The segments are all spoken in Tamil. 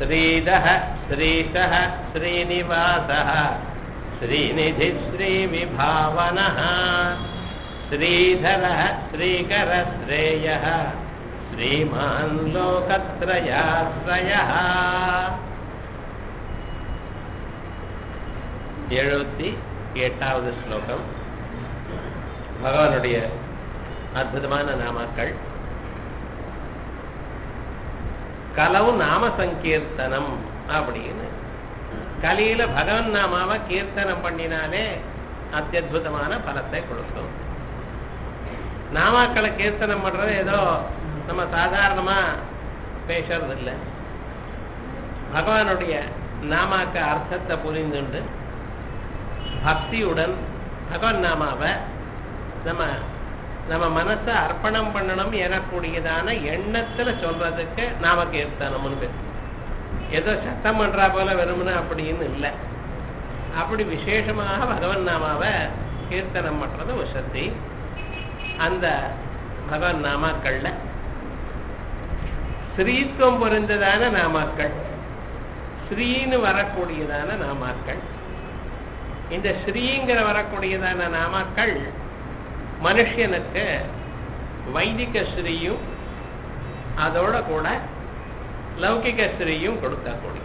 श्रीदः श्रीशः श्रीनिवासः श्रीनिधिः श्रीविभावनः श्रीधरः श्रीकरश्रेयः श्रीमान् लोकत्रयाश्रयः எழுபத்தி எட்டாவது ஸ்லோகம் பகவானுடைய அற்புதமான நாமாக்கள் கலவு நாம சங்கீர்த்தனம் அப்படின்னு கலியில பகவன் நாமாவை கீர்த்தனம் பண்ணினாலே அத்தியுதமான பலத்தை கொடுக்கும் நாமாக்களை கீர்த்தனம் பண்றது ஏதோ நம்ம சாதாரணமா பேசுறது இல்லை பகவானுடைய நாமாக்க அர்த்தத்தை புரிந்துண்டு பக்தியுடன் பகவன் நாமாவை நம்ம நம்ம மனசை அர்ப்பணம் பண்ணணும் எனக்கூடியதான எண்ணத்துல சொல்றதுக்கு நாம கீர்த்தனம்னு பேர் ஏதோ சத்தம் பண்றா போல வெறுமனு அப்படின்னு இல்லை அப்படி விசேஷமாக பகவன் நாமாவை கீர்த்தனம் பண்றது வசதி அந்த பகவன் நாமாக்கள்ல ஸ்ரீத்துவம் பொருந்ததான நாமாக்கள் ஸ்ரீன்னு வரக்கூடியதான நாமாக்கள் இந்த ஸ்ரீங்கிற வரக்கூடியதான நாமாக்கள் மனுஷனுக்கு வைதிக ஸ்ரீயும் அதோட கூட லௌகிக ஸ்ரீயும் கொடுக்கக்கூடிய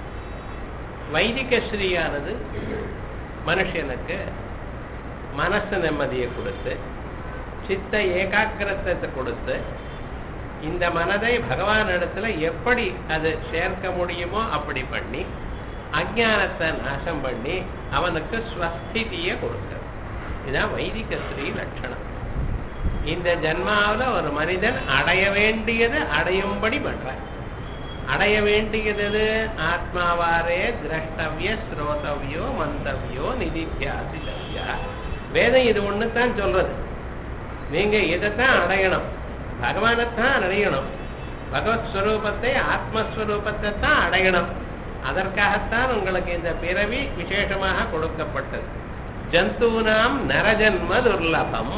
வைதிக ஸ்ரீயானது மனுஷனுக்கு மனசு நிம்மதியை கொடுத்து சித்த ஏகாக்கிரத்தை கொடுத்து இந்த மனதை பகவான் இடத்துல எப்படி அது சேர்க்க முடியுமோ அப்படி பண்ணி அஜானத்தை நாசம் பண்ணி அவனுக்கு ஸ்வஸ்திதியை கொடுக்கிறது இதுதான் வைதிக ஸ்ரீ லட்சணம் இந்த ஜன்மாவில் ஒரு மனிதன் அடைய வேண்டியது அடையும்படி பண்றான் அடைய வேண்டியது ஆத்மாவாரே திரஷ்டவிய ஸ்ரோதவியோ மந்தவியோ நிதித்தியாசிதவியா வேதம் இது ஒன்று தான் சொல்றது நீங்க இதைத்தான் அடையணும் பகவானைத்தான் அடையணும் பகவத் ஸ்வரூபத்தை ஆத்மஸ்வரூபத்தை தான் அடையணும் அதற்காகத்தான் உங்களுக்கு இந்த பிறவி விசேஷமாக கொடுக்கப்பட்டது ஜந்தூனாம் நரஜன்ம துர்லபம்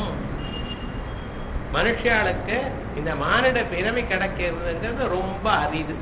மனுஷாளுக்கு இந்த மானிட பிறவி கிடைக்கிறதுங்கிறது ரொம்ப அரிது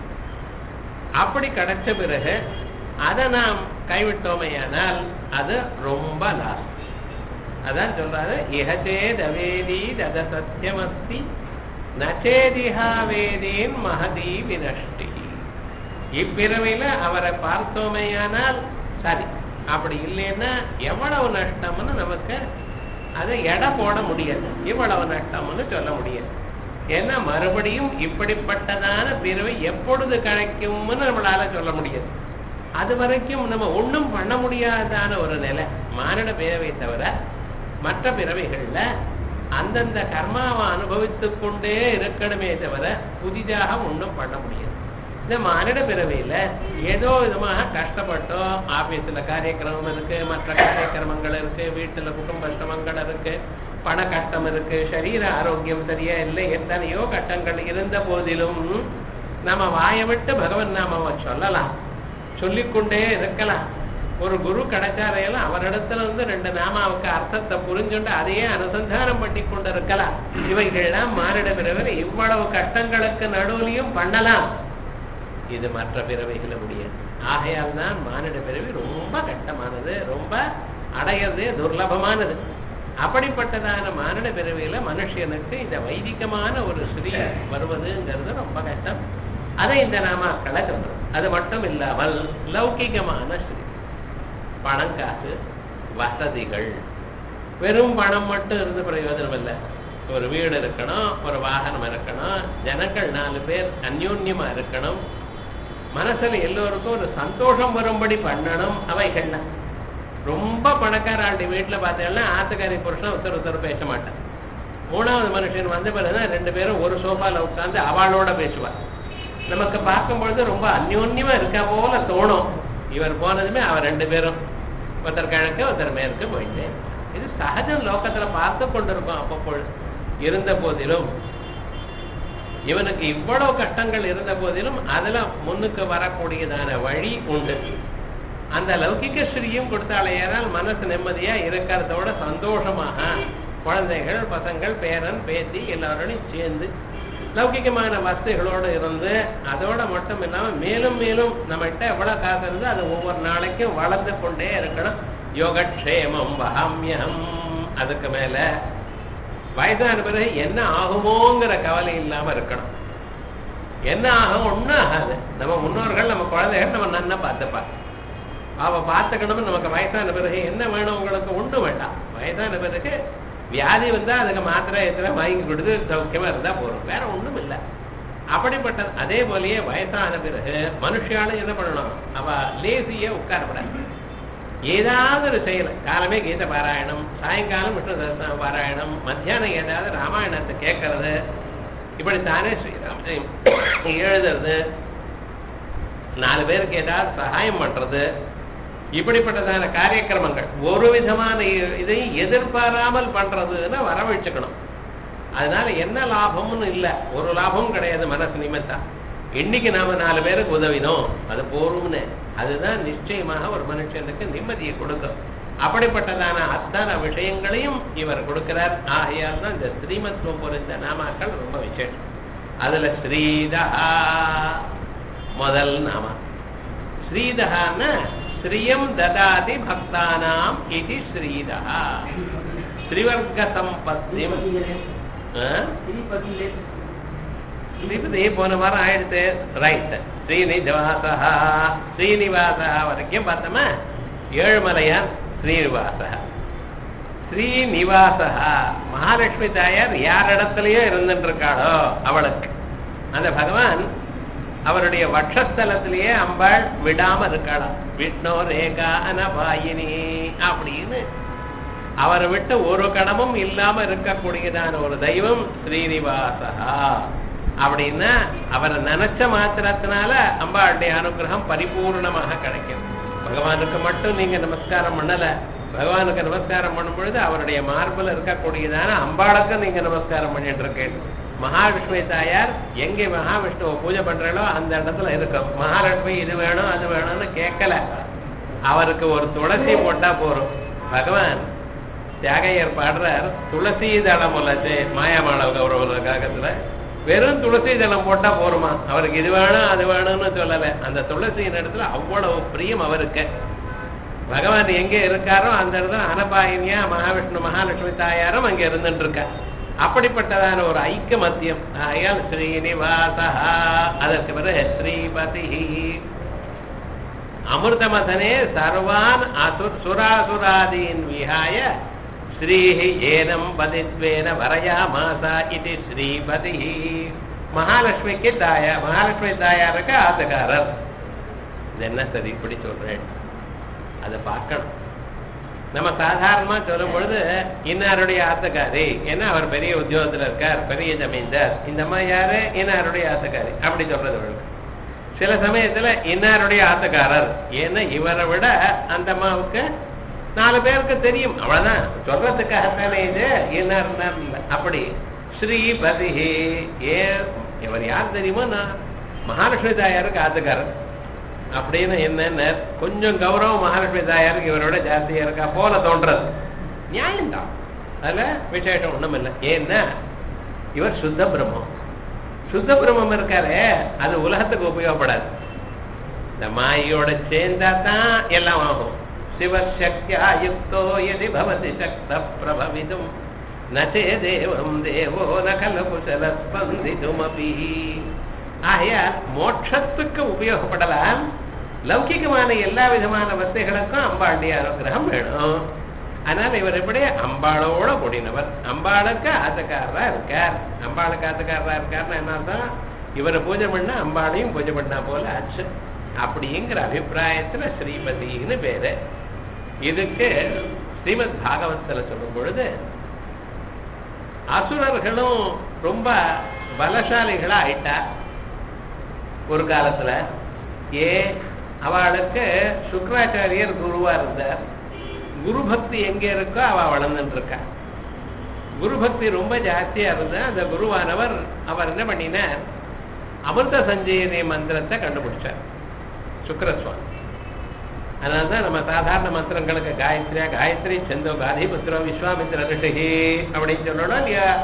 அப்படி கிடைச்ச பிறகு அதை நாம் கைவிட்டோமையானால் அது ரொம்ப லாஸ் அதான் சொல்றாரு இஹச்சே தவேதி தத சத்தியமஸ்தி நச்சேதிஹா வேதேன் மகதி வினஷ்டி இப்பிறவையில அவரை பார்த்தோமேயானால் சரி அப்படி இல்லைன்னா எவ்வளவு நஷ்டம்னு நமக்கு அதை எடை போட முடியாது இவ்வளவு நஷ்டம்னு சொல்ல முடியாது ஏன்னா மறுபடியும் இப்படிப்பட்டதான பிறவை எப்பொழுது கிடைக்கும்னு நம்மளால சொல்ல முடியாது அது வரைக்கும் நம்ம ஒன்றும் பண்ண முடியாதான ஒரு நிலை மானிட பிறவை தவிர மற்ற பிறவைகள்ல அந்தந்த கர்மாவை அனுபவித்துக் கொண்டே இருக்கணுமே தவிர புதிதாக ஒன்றும் பண்ண முடியாது இந்த மானிட பிறவியில ஏதோ விதமாக கஷ்டப்பட்டோம் ஆபீஸ்ல காரியக்கிரமம் இருக்கு மற்ற காரியக்கிரமங்கள் இருக்கு வீட்டுல குடும்ப சிரமங்கள் இருக்கு பண கஷ்டம் இருக்கு சரீர ஆரோக்கியம் சரியா இல்லை எத்தனையோ கஷ்டங்கள் இருந்த போதிலும் நம்ம வாயை விட்டு பகவன் நாமாவை சொல்லலாம் சொல்லிக்கொண்டே இருக்கலாம் ஒரு குரு கிடைச்சாரையெல்லாம் அவரிடத்துல இருந்து ரெண்டு நாமாவுக்கு அர்த்தத்தை புரிஞ்சுண்டு அதையே அனுசந்தானம் பண்ணி கொண்டு இருக்கலாம் இவைகள்லாம் மானிட பிறவில் இவ்வளவு கஷ்டங்களுக்கு நடுவுலையும் பண்ணலாம் இது மற்ற பிறவைகளை முடியாது ஆகையால் தான் மானிட பிறவி ரொம்ப கஷ்டமானது ரொம்ப அடையிறதே துர்லபமானது அப்படிப்பட்டதான மானிட பிறவியில மனுஷனுக்கு இந்த வைதிகமான ஒரு ஸ்ரீ வருவதுங்கிறது ரொம்ப கஷ்டம் அதை இந்த நாமாக்களை சொல்றோம் அது மட்டும் இல்லாமல் லௌகிகமான ஸ்ரீ பணம் காசு வசதிகள் வெறும் பணம் மட்டும் இருந்து பிரயோஜனம் இல்லை ஒரு வீடு இருக்கணும் ஒரு வாகனம் இருக்கணும் ஜனங்கள் நாலு பேர் அந்யோன்யமா இருக்கணும் மனசுல எல்லோருக்கும் ஒரு சந்தோஷம் வரும்படி பண்ணணும் அவைகள்லாம் ரொம்ப பணக்கார ஆண்டி வீட்டுல பார்த்தீங்கன்னா ஆத்துக்காரி புருஷன் ஒருத்தர் ஒருத்தர் பேச மாட்டான் மூணாவது மனுஷன் வந்த பிறகுதான் ரெண்டு பேரும் ஒரு சோஃபால உட்காந்து அவளோட பேசுவார் நமக்கு பார்க்கும்பொழுது ரொம்ப அந்யோன்யமா இருக்கா போல தோணும் இவர் போனதுமே அவர் ரெண்டு பேரும் ஒருத்தர் கிழக்கு ஒருத்தர் மேற்கு போயிட்டு இது சகஜம் லோகத்துல பார்த்து கொண்டிருக்கோம் அப்பப்பொழுது இருந்த போதிலும் இவனுக்கு இவ்வளவு கஷ்டங்கள் இருந்த போதிலும் அதுல முன்னுக்கு வரக்கூடியதான வழி உண்டு அந்த லௌகிக ஸ்ரீயும் கொடுத்தாலேயானால் மனசு நிம்மதியா இருக்கிறதோட சந்தோஷமாக குழந்தைகள் பசங்கள் பேரன் பேத்தி எல்லாரோடையும் சேர்ந்து லௌகிகமான வசதிகளோடு இருந்து அதோட மட்டும் இல்லாம மேலும் மேலும் நம்மகிட்ட எவ்வளவு காசு இருந்து அது ஒவ்வொரு நாளைக்கும் வளர்ந்து கொண்டே இருக்கணும் யோகக்ஷேமம் வகாமியம் அதுக்கு மேல வயதான பிறகு என்ன ஆகுமோங்கிற கவலை இல்லாம இருக்கணும் என்ன ஆகும் ஒன்றும் ஆகாது நம்ம முன்னோர்கள் நம்ம குழந்தைகள் நம்ம நன்னா பார்த்துப்பா அவ பார்த்துக்கணும் நமக்கு வயசான பிறகு என்ன வேணும் உங்களுக்கு ஒன்று வேண்டாம் வயசான பிறகு வியாதி வந்தா அதுக்கு மாத்திரை எத்தனை வாங்கி கொடுத்து சௌக்கியமா இருந்தா போதும் வேற ஒண்ணும் இல்லை அப்படிப்பட்ட அதே போலயே வயசான பிறகு மனுஷாலும் என்ன பண்ணணும் அவ லேசிய உட்காரப்படாது ஏதாவது ஒரு செயல் காலமே கீத பாராயணம் சாயங்காலம் விஷ்ணு சகஸ்ரநாம பாராயணம் மத்தியானம் ஏதாவது ராமாயணத்தை கேட்கறது இப்படி தானே ஸ்ரீராமஜெயம் எழுதுறது நாலு பேருக்கு ஏதாவது சகாயம் பண்றது இப்படிப்பட்டதான காரியக்கிரமங்கள் ஒரு விதமான இ- இதை எதிர்பாராமல் பண்றதுன்னா வரவழைச்சுக்கணும் அதனால என்ன லாபம்னு இல்ல ஒரு லாபமும் கிடையாது மனசு நிமித்தா இன்னைக்கு நாம நாலு பேருக்கு உதவினோம் அது போரும்னு அதுதான் நிச்சயமாக ஒரு மனுஷனுக்கு நிம்மதியை கொடுக்கும் அப்படிப்பட்டதான அத்தனை விஷயங்களையும் இவர் கொடுக்கிறார் ஆகையால் தான் இந்த ஸ்ரீமத்துவம் பொருந்த நாமாக்கள் ரொம்ப விசேஷம் அதுல ஸ்ரீதா முதல் நாம ஸ்ரீதகான்னா ஸ்ரீயம் ததாதி பக்தானாம் இது ஸ்ரீதா ஸ்ரீவர்க்க சம்பத்திம் ஆ? ஸ்ரீபதி போன வாரம் ஆயிடுத்து ரைட் ஸ்ரீனிவாசா ஸ்ரீனிவாசா வரைக்கும் பார்த்தோமா ஏழுமலையான் ஸ்ரீனிவாசா ஸ்ரீனிவாசா மகாலட்சுமி தாயார் யார் இடத்துலயோ இருந்துட்டு இருக்காளோ அவளுக்கு அந்த பகவான் அவருடைய வட்சஸ்தலத்திலேயே அம்பாள் விடாம இருக்காளாம் விஷ்ணோ ரேகா அனபாயினி அப்படின்னு அவரை விட்டு ஒரு கடமும் இல்லாம இருக்கக்கூடியதான ஒரு தெய்வம் ஸ்ரீனிவாசா அப்படின்னா அவரை நினைச்ச மாத்திரத்தினால அம்பாளுடைய அனுகிரகம் பரிபூர்ணமாக கிடைக்கும் பகவானுக்கு மட்டும் நீங்க நமஸ்காரம் பண்ணல பகவானுக்கு நமஸ்காரம் பண்ணும் பொழுது அவருடைய மார்பில் இருக்கக்கூடியதான அம்பாளுக்கு நீங்க நமஸ்காரம் பண்ணிட்டு இருக்கேன் மகாவிஷ்ணு தாயார் எங்கே மகாவிஷ்ணுவை பூஜை பண்றாளோ அந்த இடத்துல இருக்கும் மகாலட்சுமி இது வேணும் அது வேணும்னு கேட்கல அவருக்கு ஒரு துளசி போட்டா போறோம் பகவான் தியாகையர் பாடுறார் துளசி தளம் உள்ளது மாயாமாளவ கௌரவ காகத்துல வெறும் துளசி தளம் போட்டா போருமா அவருக்கு இது வேணும் அது வேணும்னு சொல்லல அந்த துளசியின் இடத்துல அவ்வளவு பிரியம் அவருக்கு பகவான் எங்க இருக்காரோ அந்த இடத்துல அனபாயினியா மகாவிஷ்ணு மகாலட்சுமி தாயாரும் அங்க இருந்துட்டு இருக்கா அப்படிப்பட்டதான ஒரு ஐக்க மத்தியம் ஆயால் ஸ்ரீனிவாசா அதற்கு பிறகு ஸ்ரீபதி அமிர்தமதனே சர்வான் அசுர் சுராசுராதீன் விஹாய ஸ்ரீஹி ஏனம் பதித்வேன வரயாமாசா இது ஸ்ரீபதி மகாலட்சுமிக்கு தாயா மகாலட்சுமி தாயாருக்கு ஆத்துக்காரர் இது என்ன சரி இப்படி சொல்றேன் அதை பார்க்கணும் நம்ம சாதாரணமா சொல்லும் பொழுது இன்னாருடைய ஆத்துக்காரி ஏன்னா அவர் பெரிய உத்தியோகத்துல இருக்கார் பெரிய ஜமீன்தார் இந்த அம்மா யாரு இன்னாருடைய ஆத்துக்காரி அப்படி சொல்றது வழக்கம் சில சமயத்துல இன்னாருடைய ஆத்துக்காரர் ஏன்னா இவரை விட அந்த அம்மாவுக்கு நாலு பேருக்கு தெரியும் அவ்வளவுதான் சொல்றதுக்காகத்தானே இது இன்னார் இன்னார் இல்ல. அப்படி ஸ்ரீபதி ஏ இவர் யார் தெரியுமோ நான் மகாலட்சுமி தாயாருக்கு ஆத்துக்காரர் அப்படின்னு என்னன்னு கொஞ்சம் கௌரவம் மகாலட்சுமி தாயாருக்கு இவரோட ஜாஸ்தியா இருக்கா போல தோன்றது நியாயம்தான் அதுல விசேஷம் ஒண்ணும் இல்லை ஏன்னா இவர் சுத்த பிரம்மம் சுத்த பிரம்மம் இருக்காரே அது உலகத்துக்கு உபயோகப்படாது இந்த மாயோட சேர்ந்தா தான் எல்லாம் ஆகும் சிவசக்தியா யுக்தோ எதி பவதி சக்த பிரபவிதும் நச்சே தேவம் தேவோ நகல குசல ஸ்பந்திதுமபி ஆகையால் மோட்சத்துக்கு உபயோகப்படலாம் லௌகிகமான எல்லா விதமான வசதிகளுக்கும் அம்பாளுடைய அனுகிரகம் வேணும் அதனால இவர் எப்படி அம்பாளோட கூடினவர் அம்பாளுக்கு ஆத்துக்காரரா இருக்கார் அம்பாளுக்கு ஆத்துக்காரரா இருக்காருன்னா என்ன அர்த்தம் இவரை பூஜை பண்ணா அம்பாளையும் பூஜை பண்ணா போல ஆச்சு அப்படிங்கிற அபிப்பிராயத்துல ஸ்ரீமதின்னு பேரு இதுக்கு ஸ்ரீமத் பாகவத்துல சொல்லும் பொழுது அசுரர்களும் ரொம்ப பலசாலிகளா ஆயிட்டா ஒரு காலத்துல ஏ அவளுக்கு சுக்கராச்சாரியர் குருவா இருந்தார் குரு பக்தி எங்க இருக்கோ அவ வளர்ந்துட்டு இருக்கா குரு பக்தி ரொம்ப ஜாஸ்தியா இருந்தா அந்த குருவானவர் அவர் என்ன பண்ணினார் அமிர்த சஞ்சீவனி மந்திரத்தை கண்டுபிடிச்சார் சுக்கரசுவாமி அதனால்தான் நம்ம சாதாரண மந்திரங்களுக்கு காயத்ரியா காயத்ரி செந்தோ காதி புத்திரோ விஸ்வாமித்திர ரிஷி அப்படின்னு சொல்லணும் இல்லையா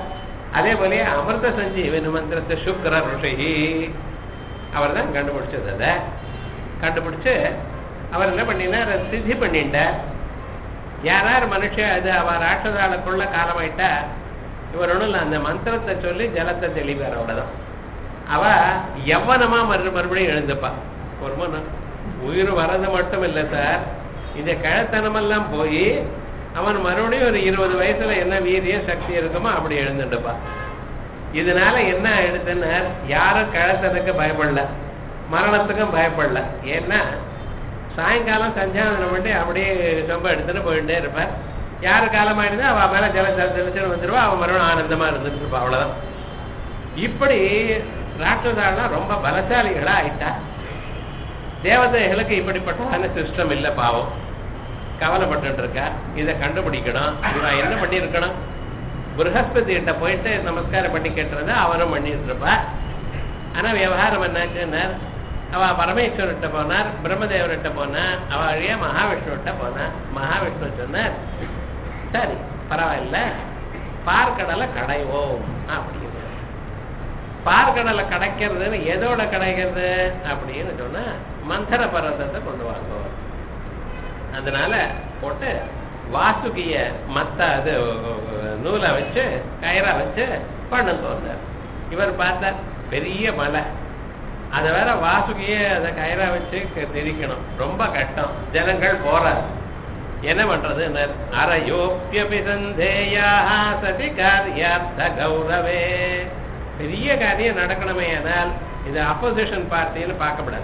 அதே போல அமிர்த சஞ்சீவனி மந்திரத்தை சுக்கர ருஷி அவர் தான் கண்டுபிடிச்சது அதை கண்டுபிடிச்சு அவர் என்ன பண்ணினார் அதை சித்தி பண்ணிட்டார் யாரார் மனுஷன் அது அவ ராட்சதாளுக்குள்ள காலமாயிட்டா இவர் ஒன்றும் இல்லை அந்த மந்திரத்தை சொல்லி ஜலத்தை தெளிவார் அவ்வளவுதான் அவ எவ்வனமா மறு மறுபடியும் எழுந்துப்பா ஒரு மனம் உயிர் வர்றது மட்டும் இல்லை சார் இந்த கழத்தனமெல்லாம் போய் அவன் மறுபடியும் ஒரு இருபது வயசுல என்ன வீரியம் சக்தி இருக்குமோ அப்படி எழுந்துட்டுப்பா இதனால என்ன ஆயிடுதுன்னு யாரும் கழத்தனுக்கு பயப்படல மரணத்துக்கும் பயப்படல ஏன்னா சாயங்காலம் சஞ்சாவனம் பண்ணி அப்படியே ரொம்ப எடுத்துட்டு போயிட்டே இருப்பார் யாரு காலம் ஆயிடுதோ அவ மேல ஜல ஜல ஜலச்சல் வந்துருவா அவன் மறுபடியும் ஆனந்தமா இருந்துட்டு இருப்பா அவ்வளவுதான் இப்படி ராட்சதாலாம் ரொம்ப பலசாலிகளா ஆயிட்டா தேவதைகளுக்கு இப்படிப்பட்ட சிஸ்டம் இல்லை பாவம் கவலைப்பட்டு இருக்கா இதை கண்டுபிடிக்கணும் இவன் என்ன பண்ணியிருக்கணும் பிரகஸ்பதி கிட்ட போயிட்டு நமஸ்காரம் பண்ணி கேட்டுறத அவரும் பண்ணிட்டு இருப்பா ஆனா விவகாரம் என்னாச்சுன்னா அவ பரமேஸ்வரர்கிட்ட போனார் பிரம்மதேவர்கிட்ட போனா அவ வழியா மகாவிஷ்ணுகிட்ட போனா மகாவிஷ்ணு சொன்னார் சரி பரவாயில்ல பார்க்கடலை கடைவோம் அப்படின்னு பார்க்கடலை கடைக்கிறதுன்னு எதோட கடைக்கிறது அப்படின்னு சொன்னா மந்தர பர்வதத்தை கொண்டு வாங்குவோம் அதனால போட்டு வாசுகிய மத்த அது நூலை வச்சு கயிறா வச்சு பண்ணுங்க வந்தார் இவர் பார்த்தார் பெரிய மலை அதை வேற வாசுகிய அதை கயிறா வச்சு திரிக்கணும் ரொம்ப கஷ்டம் ஜனங்கள் போறார் என்ன பண்றது அரையோப்பியபி சந்தேயா சதி காரியார்த்த கௌரவே பெரிய காரியம் நடக்கணுமே ஆனால் இது அப்போசிஷன் பார்ட்டின்னு பார்க்கப்படாது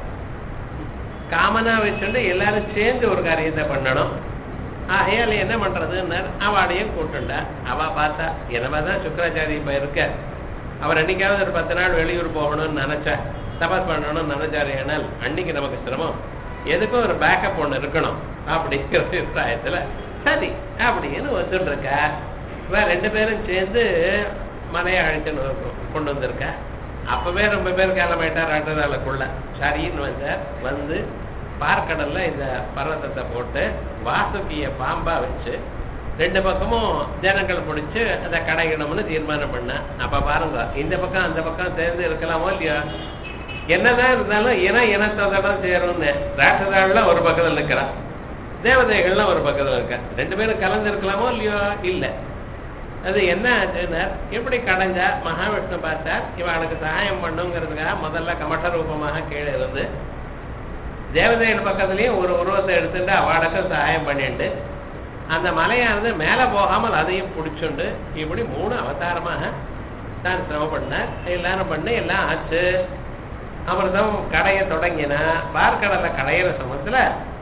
காமனா வச்சுட்டு எல்லாரும் சேர்ந்து ஒரு காரியத்தை பண்ணணும் ஆகையால என்ன பண்றதுன்னு அவளையும் கூட்டுண்டா அவ பார்த்தா என்னமாதான் சுக்கராச்சாரி இப்ப இருக்க அவர் அன்னைக்காவது ஒரு பத்து நாள் வெளியூர் போகணும்னு நினைச்சா தபஸ் பண்ணணும்னு நினைச்சாரு அன்னைக்கு நமக்கு சிரமம் எதுக்கும் ஒரு பேக்கப் ஒண்ணு இருக்கணும் அப்படிங்கிற அபிப்பிராயத்துல சரி அப்படின்னு வந்துட்டு இருக்கா இவ ரெண்டு பேரும் சேர்ந்து மலையை அழைச்சுன்னு கொண்டு வந்திருக்கா அப்பவே ரொம்ப பேர் காலமாயிட்டார் ஆட்டதாளுக்குள்ள சரின்னு வந்தார் வந்து பார்க்கடல்ல இந்த பர்வத்தத்தை போட்டு வாசுகிய பாம்பா வச்சு ரெண்டு பக்கமும் ஜனங்கள் பிடிச்சு அதை கடைக்கணும்னு தீர்மானம் பண்ண அப்ப பாருங்க இந்த பக்கம் அந்த பக்கம் சேர்ந்து இருக்கலாமோ இல்லையா என்னதான் இருந்தாலும் இன இனத்தோட சேரும்னு ராட்சதாள்ல ஒரு பக்கத்துல நிக்கிறான் தேவதைகள்லாம் ஒரு பக்கத்துல இருக்கா ரெண்டு பேரும் கலந்து இருக்கலாமோ இல்லையோ இல்ல அது என்ன ஆச்சுன்னா எப்படி கடைஞ்சா மகாவிஷ்ணு பார்த்தா இவனுக்கு சகாயம் பண்ணுங்கிறதுக்காக முதல்ல கமட்ட ரூபமாக கீழே இருந்து தேவதைகள் பக்கத்துலயும் ஒரு உருவத்தை எடுத்துட்டு அவளுக்கும் சகாயம் பண்ணிட்டு அந்த மலையானது மேல போகாமல் அதையும் பிடிச்சுண்டு இப்படி மூணு அவதாரமாக தான் சிரமப்படினார் எல்லாரும் பண்ணி எல்லாம் ஆச்சு அமிர்தம் கடைய தொடங்கினா பார்க்கடலை கடையிற சமயத்துல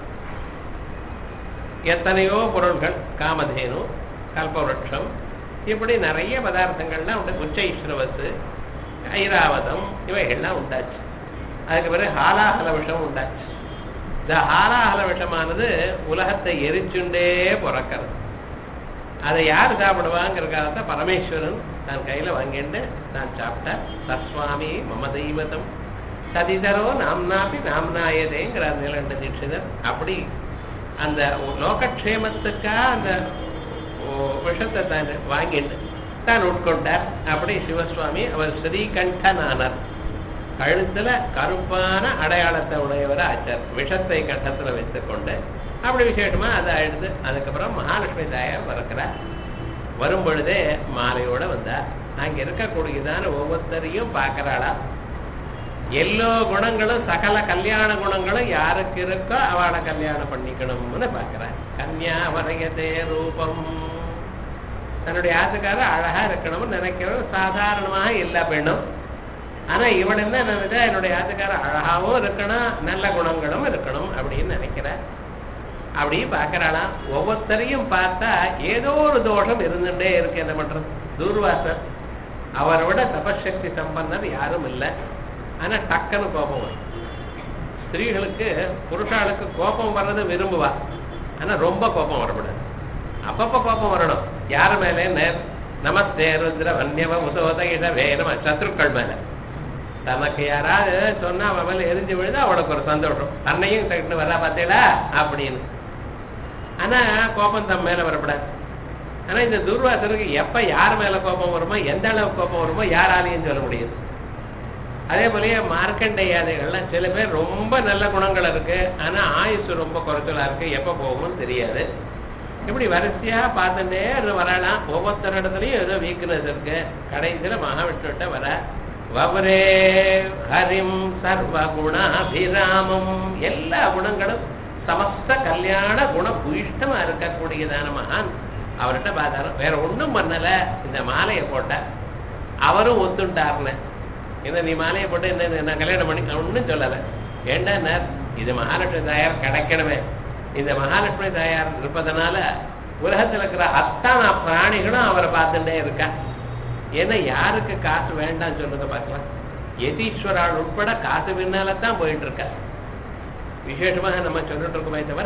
எத்தனையோ பொருள்கள் காமதேனு கல்பவருஷம் இப்படி நிறைய பதார்த்தங்கள்லாம் உண்டு குச்சைஸ்ரவசு ஐராவதம் இவைகள்லாம் உண்டாச்சு அதுக்கு பிறகு ஹாலாஹல விஷம் உண்டாச்சு இந்த ஹாலாஹல விஷமானது உலகத்தை எரிச்சுண்டே பிறக்கிறது அதை யார் சாப்பிடுவாங்கிறக்காக பரமேஸ்வரன் தன் கையில வாங்கிட்டு தான் சாப்பிட்டார் தஸ்வாமி மம தெய்வதம் சதிதரோ நாம்னாபி நாம்னாயதேங்கிறார் நீலண்ட தீட்சிதர் அப்படி அந்த லோகக்ஷேமத்துக்கா அந்த விஷத்தை தான் வாங்கிட்டு தான் உட்கொண்டார் அப்படி சிவசுவாமி அவர் ஸ்ரீகண்டனானார் கழுத்துல கருப்பான அடையாளத்தை உடையவர் ஆச்சார் விஷத்தை கண்டத்துல வைத்துக்கொண்டு அப்படி விசேஷமா அதை அழுது அதுக்கப்புறம் மகாலட்சுமி தாயார் பிறக்கிறார் வரும் பொழுதே மாலையோட வந்தார் அங்க இருக்கக்கூடியதான ஒவ்வொருத்தரையும் பார்க்கறாளா எல்லா குணங்களும் சகல கல்யாண குணங்களும் யாருக்கு இருக்கோ அவளை கல்யாணம் பண்ணிக்கணும்னு பார்க்கிறேன் கன்யா வரையதே ரூபம் தன்னுடைய ஆத்துக்கார அழகா இருக்கணும்னு நினைக்கிறது சாதாரணமாக எல்லா பெண்ணும் ஆனா இவன் என்ன நினைச்சா என்னுடைய ஆத்துக்கார அழகாவும் இருக்கணும் நல்ல குணங்களும் இருக்கணும் அப்படின்னு நினைக்கிறேன் அப்படி பார்க்கறாளாம் ஒவ்வொருத்தரையும் பார்த்தா ஏதோ ஒரு தோஷம் இருந்துட்டே இருக்கு என்ன பண்றது தூர்வாசர் அவரோட தபசக்தி சம்பந்தர் யாரும் இல்லை ஆனா டக்குன்னு கோபம் வரும் ஸ்திரீகளுக்கு புருஷாளுக்கு கோபம் வர்றது விரும்புவா ஆனா ரொம்ப கோபம் வரக்கூடாது அப்பப்ப கோபம் வரணும் யார் மேலே நேர் நமஸ்தே ருத்ர வன்யவ முசோத இடவே நம்ம சத்ருக்கள் மேல தனக்கு யாராவது சொன்னா அவன் மேல எரிஞ்சு விழுது அவனுக்கு ஒரு சந்தோஷம் தன்னையும் தட்டு வரா பார்த்தீங்களா அப்படின்னு ஆனா கோபம் தம் மேல வரக்கூடாது ஆனா இந்த துர்வாசனுக்கு எப்ப யார் மேல கோபம் வருமோ எந்த அளவு கோபம் வருமோ யாராலையும் சொல்ல முடியாது அதே போலயே மார்க்கண்டேயாதைகள்லாம் சில பேர் ரொம்ப நல்ல குணங்கள் இருக்கு ஆனா ஆயுசு ரொம்ப குறைச்சலா இருக்கு எப்ப போகும்னு தெரியாது இப்படி வரிசையா பார்த்துட்டே இருந்து வரலாம் ஒவ்வொருத்தர் இடத்துலயும் ஏதோ வீக்னஸ் இருக்கு கடைசியில மகாவிஷ்ணுட்ட வர வவரே ஹரிம் சர்வ குணாபிராமம் எல்லா குணங்களும் சமஸ்த கல்யாண குண புயிஷ்டமா இருக்கக்கூடியதான மகான் அவர்கிட்ட பார்த்தாரு வேற ஒண்ணும் பண்ணல இந்த மாலையை போட்ட அவரும் ஒத்துண்டாருன்னு என்ன நீ மாலையை போட்டு என்ன நான் கல்யாணம் பண்ணி ஒன்றும் சொல்லலை ஏண்டா இது மகாலட்சுமி தாயார் கிடைக்கணுமே இந்த மகாலட்சுமி தாயார் இருப்பதனால உலகத்துல இருக்கிற அத்தனை பிராணிகளும் அவரை பார்த்துட்டே இருக்கா ஏன்னா யாருக்கு காசு வேண்டாம்னு சொல்லுங்க பார்க்கலாம் யதீஸ்வரால் உட்பட காசு பின்னால தான் போயிட்டு இருக்கா விசேஷமாக நம்ம சொல்லிட்டு இருக்கோமே தவிர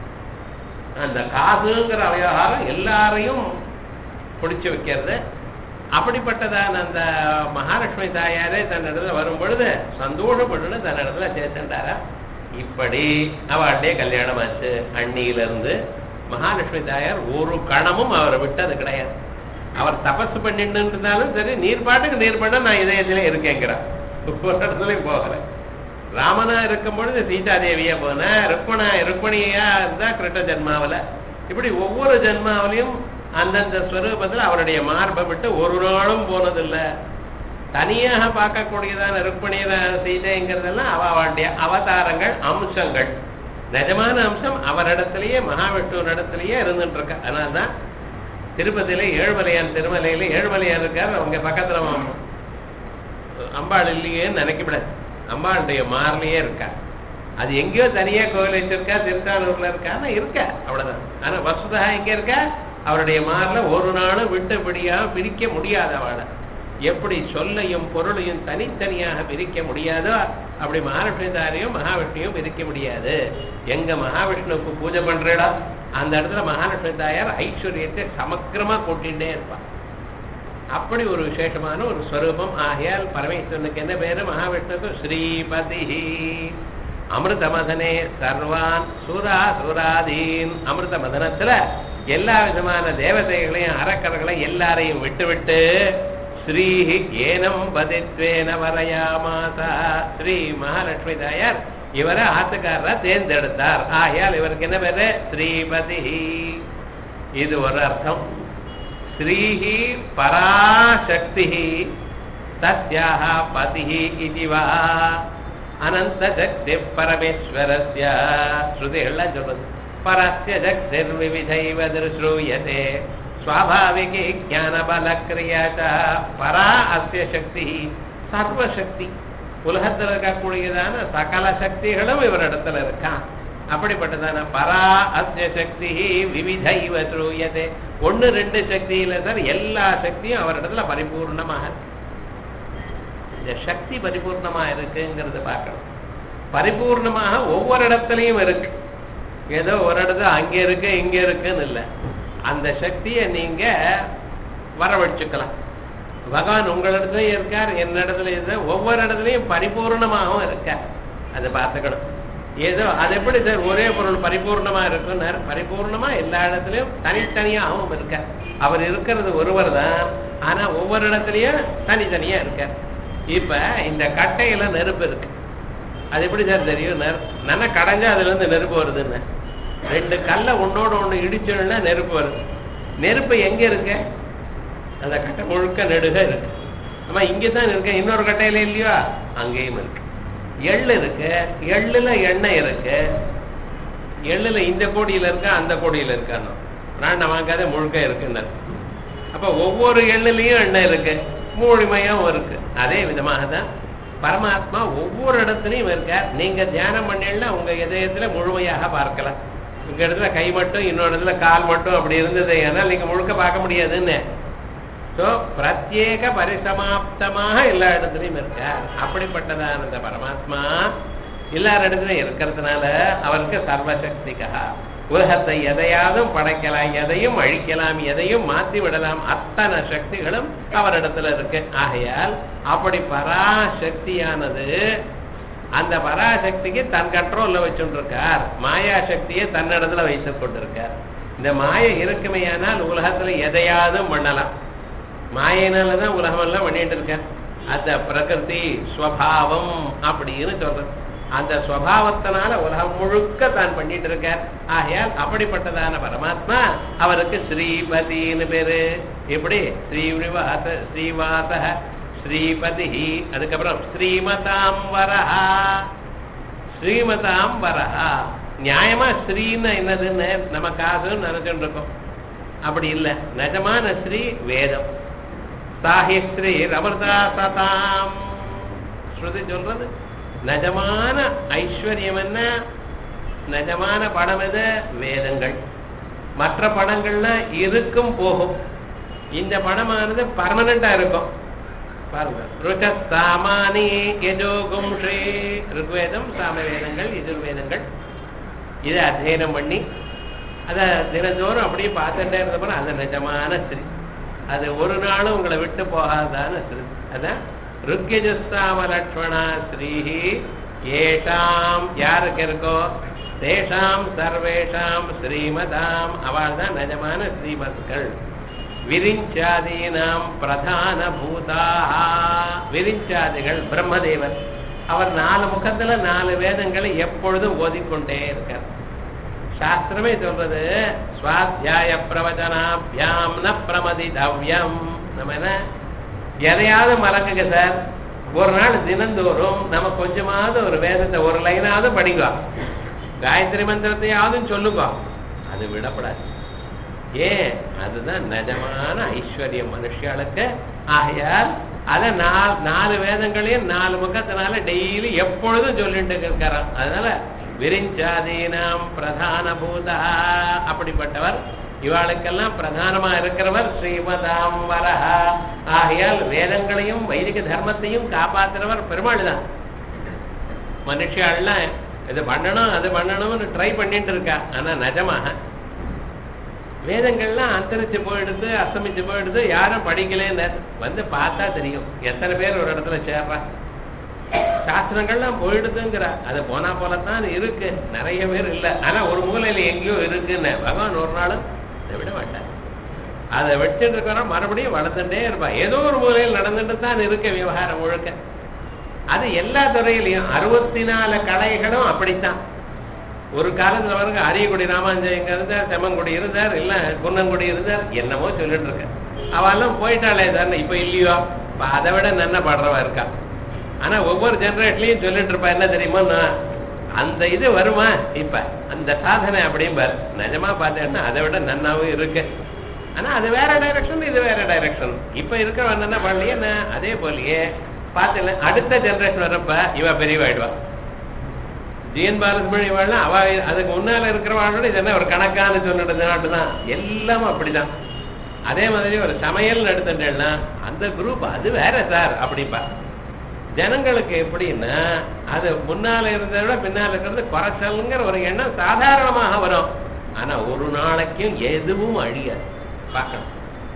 அந்த காசுங்கிற விவகாரம் எல்லாரையும் பிடிச்சு வைக்கிறது அப்படிப்பட்டதான அந்த மகாலட்சுமி தாயாரே தன் இடத்துல வரும் பொழுது சந்தோஷப்பட்டு தன் இடத்துல சேர்த்துட்டாரா இப்படி அவளுடைய கல்யாணம் ஆச்சு அண்ணியிலிருந்து மகாலட்சுமி தாயார் ஒரு கணமும் அவரை விட்டது கிடையாது அவர் தபசு பண்ணிட்டு இருந்தாலும் சரி நீர் பாட்டுக்கு நீர் பண்ண நான் இதயத்திலே இருக்கேங்கிறார் ஒரு இடத்துலயும் போகல ராமனா இருக்கும் பொழுது சீதாதேவியா போன ருக்மணா ருக்மணியா இருந்தா கிருட்ட ஜென்மாவில இப்படி ஒவ்வொரு ஜென்மாவிலையும் அந்தந்த ஸ்வரூபத்தில் அவருடைய மார்பை விட்டு ஒரு நாளும் போனதில்லை தனியாக பார்க்கக்கூடியதான ருக்மணி சீதைங்கிறதெல்லாம் அவ அவளுடைய அவதாரங்கள் அம்சங்கள் நிஜமான அம்சம் அவரிடத்திலேயே மகாவிஷ்ணு இடத்திலேயே இருந்துட்டு இருக்க அதனால்தான் திருப்பதியில ஏழுமலையான் திருமலையில ஏழுமலையான் இருக்கார் அவங்க பக்கத்துல அம்பாள் இல்லையேன்னு நினைக்கப்படாது அம்பாளுடைய மார்லயே இருக்கா அது எங்கேயோ தனியா கோவில் வச்சிருக்கா திருத்தானூர்ல இருக்கா ஆனா இருக்கா அவ்வளவுதான் ஆனா வசுதா எங்க இருக்கா அவருடைய மார்ல ஒரு நாளும் விட்டுபடியா பிரிக்க முடியாத அவளை எப்படி சொல்லையும் பொருளையும் தனித்தனியாக பிரிக்க முடியாதோ அப்படி மகாலட்சுமிதாரையும் மகாவிஷ்ணுவையும் பிரிக்க முடியாது எங்க மகாவிஷ்ணுவுக்கு பூஜை பண்றடா அந்த இடத்துல மகாலட்சுமி தாயார் ஐஸ்வர்யத்தை சமக்கிரமா கூட்டிகிட்டே இருப்பான் அப்படி ஒரு விசேஷமான ஒரு ஸ்வரூபம் ஆகையால் பரமேஸ்வரனுக்கு என்ன பேரு மகாவிஷ்ணுக்கு ஸ்ரீபதி அமிர்த மதனே சர்வான் சூரா சூராதீன் அமிர்த மதனத்துல எல்லா விதமான தேவதைகளையும் அரக்கர்களையும் எல்லாரையும் விட்டு விட்டு ஸ்ரீஹி ஏனம் பதித்வேன வரையாமாசா ஸ்ரீ மகாலட்சுமி தாயார் இவரை ஆத்துக்காரரா தேர்ந்தெடுத்தார் ஆகையால் இவருக்கு என்ன பேரு ஸ்ரீபதி இது ஒரு அர்த்தம் ஸ்ரீஹி பராசக்தி தஸ்யாக பதி இது வா அனந்த சக்தி பரமேஸ்வரஸ்ய ஸ்ருதிகள்லாம் சொல்றது பரஸ்ய சக்திர் விவிதைவ திருஸ்ரூயதே ஸ்வாபாவிகி ஞான பல கிரியாச்ச பரா அஸ்ய சக்தி சர்வசக்தி உலகத்தில் இருக்கக்கூடியதான சகல சக்திகளும் இவரிடத்துல இருக்கான் அப்படிப்பட்டதான பரா அஸ்ய சக்தி விவிதைவ ஸ்ரூயதே ஒன்னு ரெண்டு சக்தியில சார் எல்லா சக்தியும் அவரிடத்துல பரிபூர்ணமாக இருக்கு இந்த சக்தி பரிபூர்ணமா இருக்குங்கிறத பார்க்கணும் பரிபூர்ணமாக ஒவ்வொரு இடத்துலையும் இருக்கு ஏதோ ஒரு இடத்துல அங்க இருக்கு இங்க இருக்குன்னு இல்லை அந்த சக்தியை நீங்க வரவழைச்சுக்கலாம் பகவான் உங்களிடத்துலயும் இருக்கார் என்னிடத்துல இருந்து ஒவ்வொரு இடத்துலயும் பரிபூர்ணமாகவும் இருக்கார் அதை பார்த்துக்கணும் ஏதோ அது எப்படி சார் ஒரே பொருள் பரிபூர்ணமா இருக்குன்னார் பரிபூர்ணமா எல்லா இடத்துலயும் தனித்தனியாகவும் இருக்கார் அவர் இருக்கிறது ஒருவர் தான் ஆனா ஒவ்வொரு இடத்துலயும் தனித்தனியா இருக்கார் இப்ப இந்த கட்டையில நெருப்பு இருக்கு அது எப்படி சார் தெரியும் நல்லா கடைஞ்சா அதுல இருந்து நெருப்பு வருதுன்னு ரெண்டு கல்லை ஒன்னோட ஒண்ணு இடிச்சோம்னா நெருப்பு வருது நெருப்பு எங்க இருக்கு அந்த கட்டை முழுக்க நெடுக இருக்கு ஆமா இங்கதான் இருக்கு இன்னொரு கட்டையில இல்லையா அங்கேயும் இருக்கு எள்ளு இருக்கு எள்ளுல எண்ணெய் இருக்கு எள்ளுல இந்த கோடியில இருக்கா அந்த கோடியில இருக்கான்னு பிராண்ட வாங்காத முழுக்க இருக்குன்னு அப்ப ஒவ்வொரு எள்ளுலயும் எண்ணெய் இருக்கு மூலிமையும் இருக்கு அதே விதமாக தான் பரமாத்மா ஒவ்வொரு இடத்துலையும் இருக்கார் நீங்க தியானம் பண்ணீங்கன்னா உங்க இதயத்துல முழுமையாக பார்க்கலாம் உங்க இடத்துல கை மட்டும் இன்னொரு இடத்துல கால் மட்டும் அப்படி இருந்தது ஏன்னால் நீங்க முழுக்க பார்க்க முடியாதுன்னு ஸோ பிரத்யேக பரிசமாப்தமாக எல்லா இடத்துலையும் இருக்கார் அப்படிப்பட்டதான இந்த பரமாத்மா எல்லார் இடத்துலையும் இருக்கிறதுனால அவருக்கு சர்வசக்திகா உலகத்தை எதையாவது படைக்கலாம் எதையும் அழிக்கலாம் எதையும் மாற்றி விடலாம் அத்தனை சக்திகளும் அவரிடத்துல இருக்கு ஆகையால் அப்படி பராசக்தியானது அந்த பராசக்திக்கு தன் கண்ட்ரோல்ல வச்சுருக்கார் மாயா சக்தியை தன்னிடத்துல வைத்துக் கொண்டிருக்கார் இந்த மாயை இருக்குமையானால் உலகத்துல எதையாவது பண்ணலாம் மாயினால தான் உலகம் எல்லாம் பண்ணிட்டு இருக்கேன் அந்த பிரகிருதி ஸ்வபாவம் அப்படின்னு சொல்றது அந்த ஸ்வபாவத்தினால உலகம் முழுக்க தான் பண்ணிட்டு இருக்கார் ஆகையால் அப்படிப்பட்டதான பரமாத்மா அவருக்கு ஸ்ரீபதின்னு பேரு எப்படி ஸ்ரீவாச ஸ்ரீவாச ஸ்ரீபதி அதுக்கப்புறம் ஸ்ரீமதாம் வரஹா ஸ்ரீமதாம் வரஹா நியாயமா ஸ்ரீன்னு என்னதுன்னு நம்ம காசுன்னு நினைச்சுட்டு இருக்கோம் அப்படி இல்லை நிஜமான ஸ்ரீ வேதம் சாஹிஸ்ரீ ரமர்தா சதாம் ஸ்ருதி சொல்றது நிஜமான ஐஸ்வர்யம் என்ன நிஜமான படம் எது வேதங்கள் மற்ற படங்கள்லாம் இருக்கும் போகும் இந்த படமானது பர்மனண்டா இருக்கும் பாருங்க ருச்ச சாமானி யஜோகும் ஸ்ரீ ருக்வேதம் சாமவேதங்கள் எதிர்வேதங்கள் இதை அத்தியனம் பண்ணி அதை தினந்தோறும் அப்படியே பார்த்துட்டே இருந்தப்பறம் அது நிஜமான ஸ்ரீ அது ஒரு நாளும் உங்களை விட்டு போகாதான ஸ்ரீ அதான் ருக்யஜஸ்தாம லக்ஷ்மணா ஸ்ரீஹி ஏஷாம் யாருக்கு இருக்கோ தேஷாம் சர்வேஷாம் ஸ்ரீமதாம் அவள் தான் நிஜமான ஸ்ரீமத்கள் விரிஞ்சாதீனாம் பிரதான பூதா விரிஞ்சாதிகள் பிரம்மதேவர் அவர் நாலு முகத்துல நாலு வேதங்களை எப்பொழுதும் ஓதிக்கொண்டே இருக்கார் சாஸ்திரமே சொல்றது சுவாத்தியாய பிரவச்சனாபியாம் ந பிரமதிதவ்யம் நம்ம என்ன எதையாவது மறக்குங்க சார் ஒரு நாள் தினந்தோறும் நம்ம கொஞ்சமாவது ஒரு வேதத்தை ஒரு லைனாவது படிங்க காயத்ரி மந்திரத்தையாவது சொல்லுங்க அது விடப்படாது ஏன் அதுதான் நிஜமான ஐஸ்வர்யம் மனுஷாளுக்கு ஆகையால் அதை நாலு நாலு வேதங்களையும் நாலு முகத்தினால டெய்லி எப்பொழுதும் சொல்லிட்டு இருக்காராம் அதனால விரிஞ்சாதீனாம் பிரதான பூதா அப்படிப்பட்டவர் இவாளுக்கெல்லாம் பிரதானமா இருக்கிறவர் ஸ்ரீமதாம் வரஹா ஆகையால் வேதங்களையும் வைதிக தர்மத்தையும் காப்பாத்துறவர் பெருமாள் தான் மனுஷாள்லாம் இது பண்ணணும் அது பண்ணணும்னு ட்ரை பண்ணிட்டு இருக்கா ஆனா நிஜமாக வேதங்கள்லாம் அந்தரிச்சு போயிடுது அஸ்தமிச்சு போயிடுது யாரும் படிக்கலன்னு வந்து பார்த்தா தெரியும் எத்தனை பேர் ஒரு இடத்துல சேர்றா சாஸ்திரங்கள்லாம் போயிடுதுங்கிற அது போனா போலத்தான் இருக்கு நிறைய பேர் இல்லை ஆனா ஒரு மூலையில எங்கேயோ இருக்குன்னு பகவான் ஒரு நாளும் அதை விட மாட்டார் அதை வச்சுட்டு இருக்கிற மறுபடியும் வளர்த்துட்டே இருப்பா ஏதோ ஒரு மூலையில் நடந்துட்டு தான் இருக்க விவகாரம் முழுக்க அது எல்லா துறையிலையும் அறுபத்தி நாலு கலைகளும் அப்படித்தான் ஒரு காலத்துல பாருங்க அரியக்குடி ராமாஞ்சயம் இங்க இருந்தார் செம்மங்குடி இருந்தார் இல்ல குன்னங்குடி இருந்தார் என்னமோ சொல்லிட்டு இருக்க அவெல்லாம் போயிட்டாளே தானே இப்ப இல்லையோ இப்ப அதை விட நன்ன பாடுறவா இருக்கா ஆனா ஒவ்வொரு ஜெனரேஷன்லயும் சொல்லிட்டு இருப்பா என்ன தெரியுமா அந்த இது வருமா இப்ப அந்த சாதனை அப்படிம்பார் நிஜமா பார்த்தேன்னா அதை விட நன்னாவும் இருக்கு ஆனா அது வேற டைரக்ஷன் இது வேற டைரக்ஷன் இப்ப இருக்கிற என்ன பண்ணலையே நான் அதே போலயே பார்த்தல அடுத்த ஜெனரேஷன் வரப்ப இவ பெரியவாயிடுவா ஜிஎன் பாலசுப்ரமணியம் அவ அதுக்கு முன்னால இருக்கிறவாளோட இது என்ன ஒரு கணக்கான சொன்னிட்டு தான் எல்லாம் அப்படிதான் அதே மாதிரி ஒரு சமையல் எடுத்துட்டேன்னா அந்த குரூப் அது வேற சார் அப்படிப்பா ஜனங்களுக்கு எப்படின்னா அது முன்னால இருந்ததை விட பின்னால இருக்கிறது குறைச்சல்ங்கிற ஒரு எண்ணம் சாதாரணமாக வரும் ஆனா ஒரு நாளைக்கும் எதுவும் அழியாது பார்க்கணும்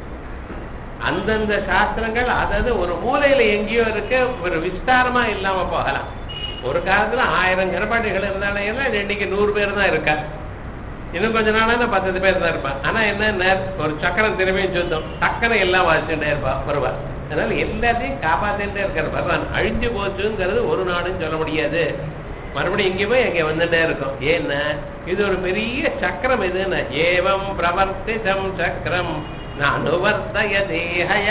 அந்தந்த சாஸ்திரங்கள் அதாவது ஒரு மூலையில எங்கேயோ இருக்கு ஒரு விஸ்தாரமா இல்லாம போகலாம் ஒரு காலத்துல ஆயிரம் கரப்பாட்டிகள் இருந்தாலும் இன்னைக்கு நூறு பேர் தான் இருக்கா இன்னும் கொஞ்ச நாளா பத்து பேர் தான் இருப்பான் ஆனா என்ன ஒரு சக்கரம் திரும்பியும் சுத்தம் டக்கரை எல்லாம் வாசிச்சுட்டே இருப்பா வருவார் அதனால எல்லாத்தையும் காப்பாத்திட்டே இருக்கிற பகவான் அழிஞ்சு போச்சுங்கிறது ஒரு நாளும் சொல்ல முடியாது மறுபடியும் இங்கே போய் அங்கே வந்துட்டே இருக்கும் ஏன்னா இது ஒரு பெரிய சக்கரம் இதுன்னு ஏவம் பிரவர்த்திதம் சக்கரம் நானுவர்த்தய தேஹய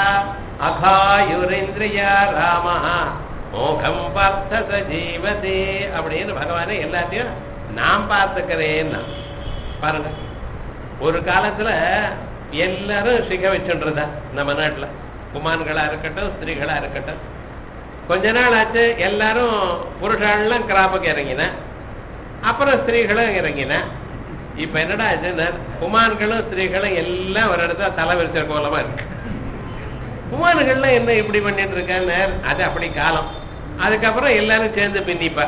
அகாயுரேந்திரியா ராமஹா மோகம் பார்த்த ஜீவதே அப்படின்னு பகவானே எல்லாத்தையும் நான் பார்த்துக்கிறேன்னா பாருங்க ஒரு காலத்துல எல்லாரும் சிக வச்சுன்றதா நம்ம நாட்டுல குமான்களா இருக்கட்டும் ஸ்திரீகளா இருக்கட்டும் கொஞ்ச நாள் ஆச்சு எல்லாரும் புருஷாலாம் கிராப்புக்கு இறங்கின அப்புறம் ஸ்திரீகளும் இறங்கின இப்ப என்னடா ஆச்சுன்னா குமான்களும் ஸ்திரீகளும் எல்லாம் ஒரு இடத்துல தலை விரிச்ச கோலமா இருக்கு குமான்கள்லாம் என்ன இப்படி பண்ணிட்டு இருக்காங்க அது அப்படி காலம் அதுக்கப்புறம் எல்லாரும் சேர்ந்து பின்னிப்பா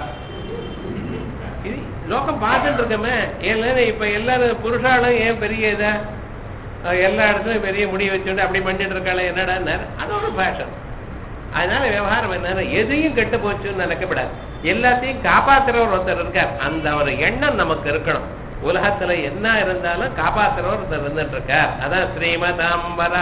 இது லோகம் பார்த்துட்டு இருக்கமே எல்லாரும் இப்ப எல்லாரும் புருஷாலும் ஏன் பெரிய இதா எல்லா இடத்துலயும் பெரிய முடி வச்சுட்டு அப்படி பண்ணிட்டு இருக்காளே என்னடா அதோட ஃபேஷன் அதனால விவகாரம் என்ன எதையும் கெட்டு போச்சுன்னு நினைக்கப்படாது எல்லாத்தையும் காப்பாத்துறவர் ஒருத்தர் இருக்கார் அந்த ஒரு எண்ணம் நமக்கு இருக்கணும் உலகத்துல என்ன இருந்தாலும் காப்பாத்துறவர் ஒருத்தர் இருந்துட்டு இருக்கார் அதான் ஸ்ரீமதாம்பரா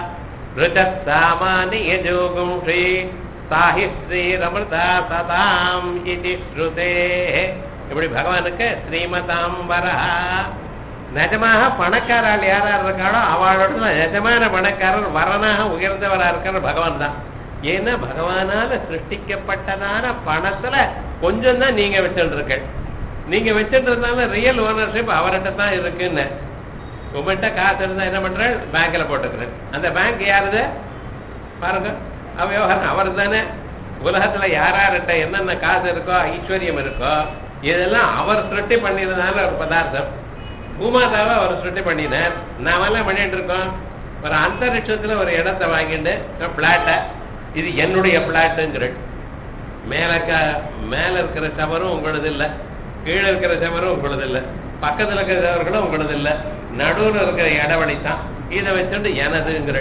ருஜசாமானிய ஜோகும் ஸ்ரீ சாஹி ஸ்ரீரமிருதா சதாம் இது ஸ்ருதே இப்படி பகவானுக்கு ஸ்ரீமதாம்பரா நிஜமாக பணக்காரால் யார் யார் இருக்காளோ அவளோட நிஜமான பணக்காரர் வரனாக உயர்ந்தவரா இருக்கிற பகவான் தான் ஏன்னா பகவானால சிருஷ்டிக்கப்பட்டதான பணத்துல கொஞ்சம் தான் நீங்க வச்சுட்டு நீங்க வச்சுட்டு இருந்தாலும் ரியல் ஓனர்ஷிப் அவர்கிட்ட தான் இருக்குன்னு உங்கள்கிட்ட காசு இருந்தா என்ன பண்றேன் பேங்க்ல போட்டுக்கிறேன் அந்த பேங்க் யாருது பாருங்க அவ விவகாரம் அவர் தானே உலகத்துல யார் யார்கிட்ட என்னென்ன காசு இருக்கோ ஐஸ்வர்யம் இருக்கோ இதெல்லாம் அவர் சிருஷ்டி பண்ணியிருந்தால ஒரு பதார்த்தம் பூமாதாவை அவர் சிருஷ்டி பண்ணினார் நாமெல்லாம் பண்ணிட்டு இருக்கோம் ஒரு அந்தரிட்சத்துல ஒரு இடத்த வாங்கிட்டு பிளாட்டை இது என்னுடைய பிளாட்டுங்கிற மேல க மேல இருக்கிற சவரும் உங்களது இல்ல கீழே இருக்கிற சவரும் உங்களது இல்ல பக்கத்துல இருக்கிற சவர்களும் உங்களது இல்ல நடுவுல இருக்கிற இடவழி தான் இதை வச்சுட்டு எனதுங்கிற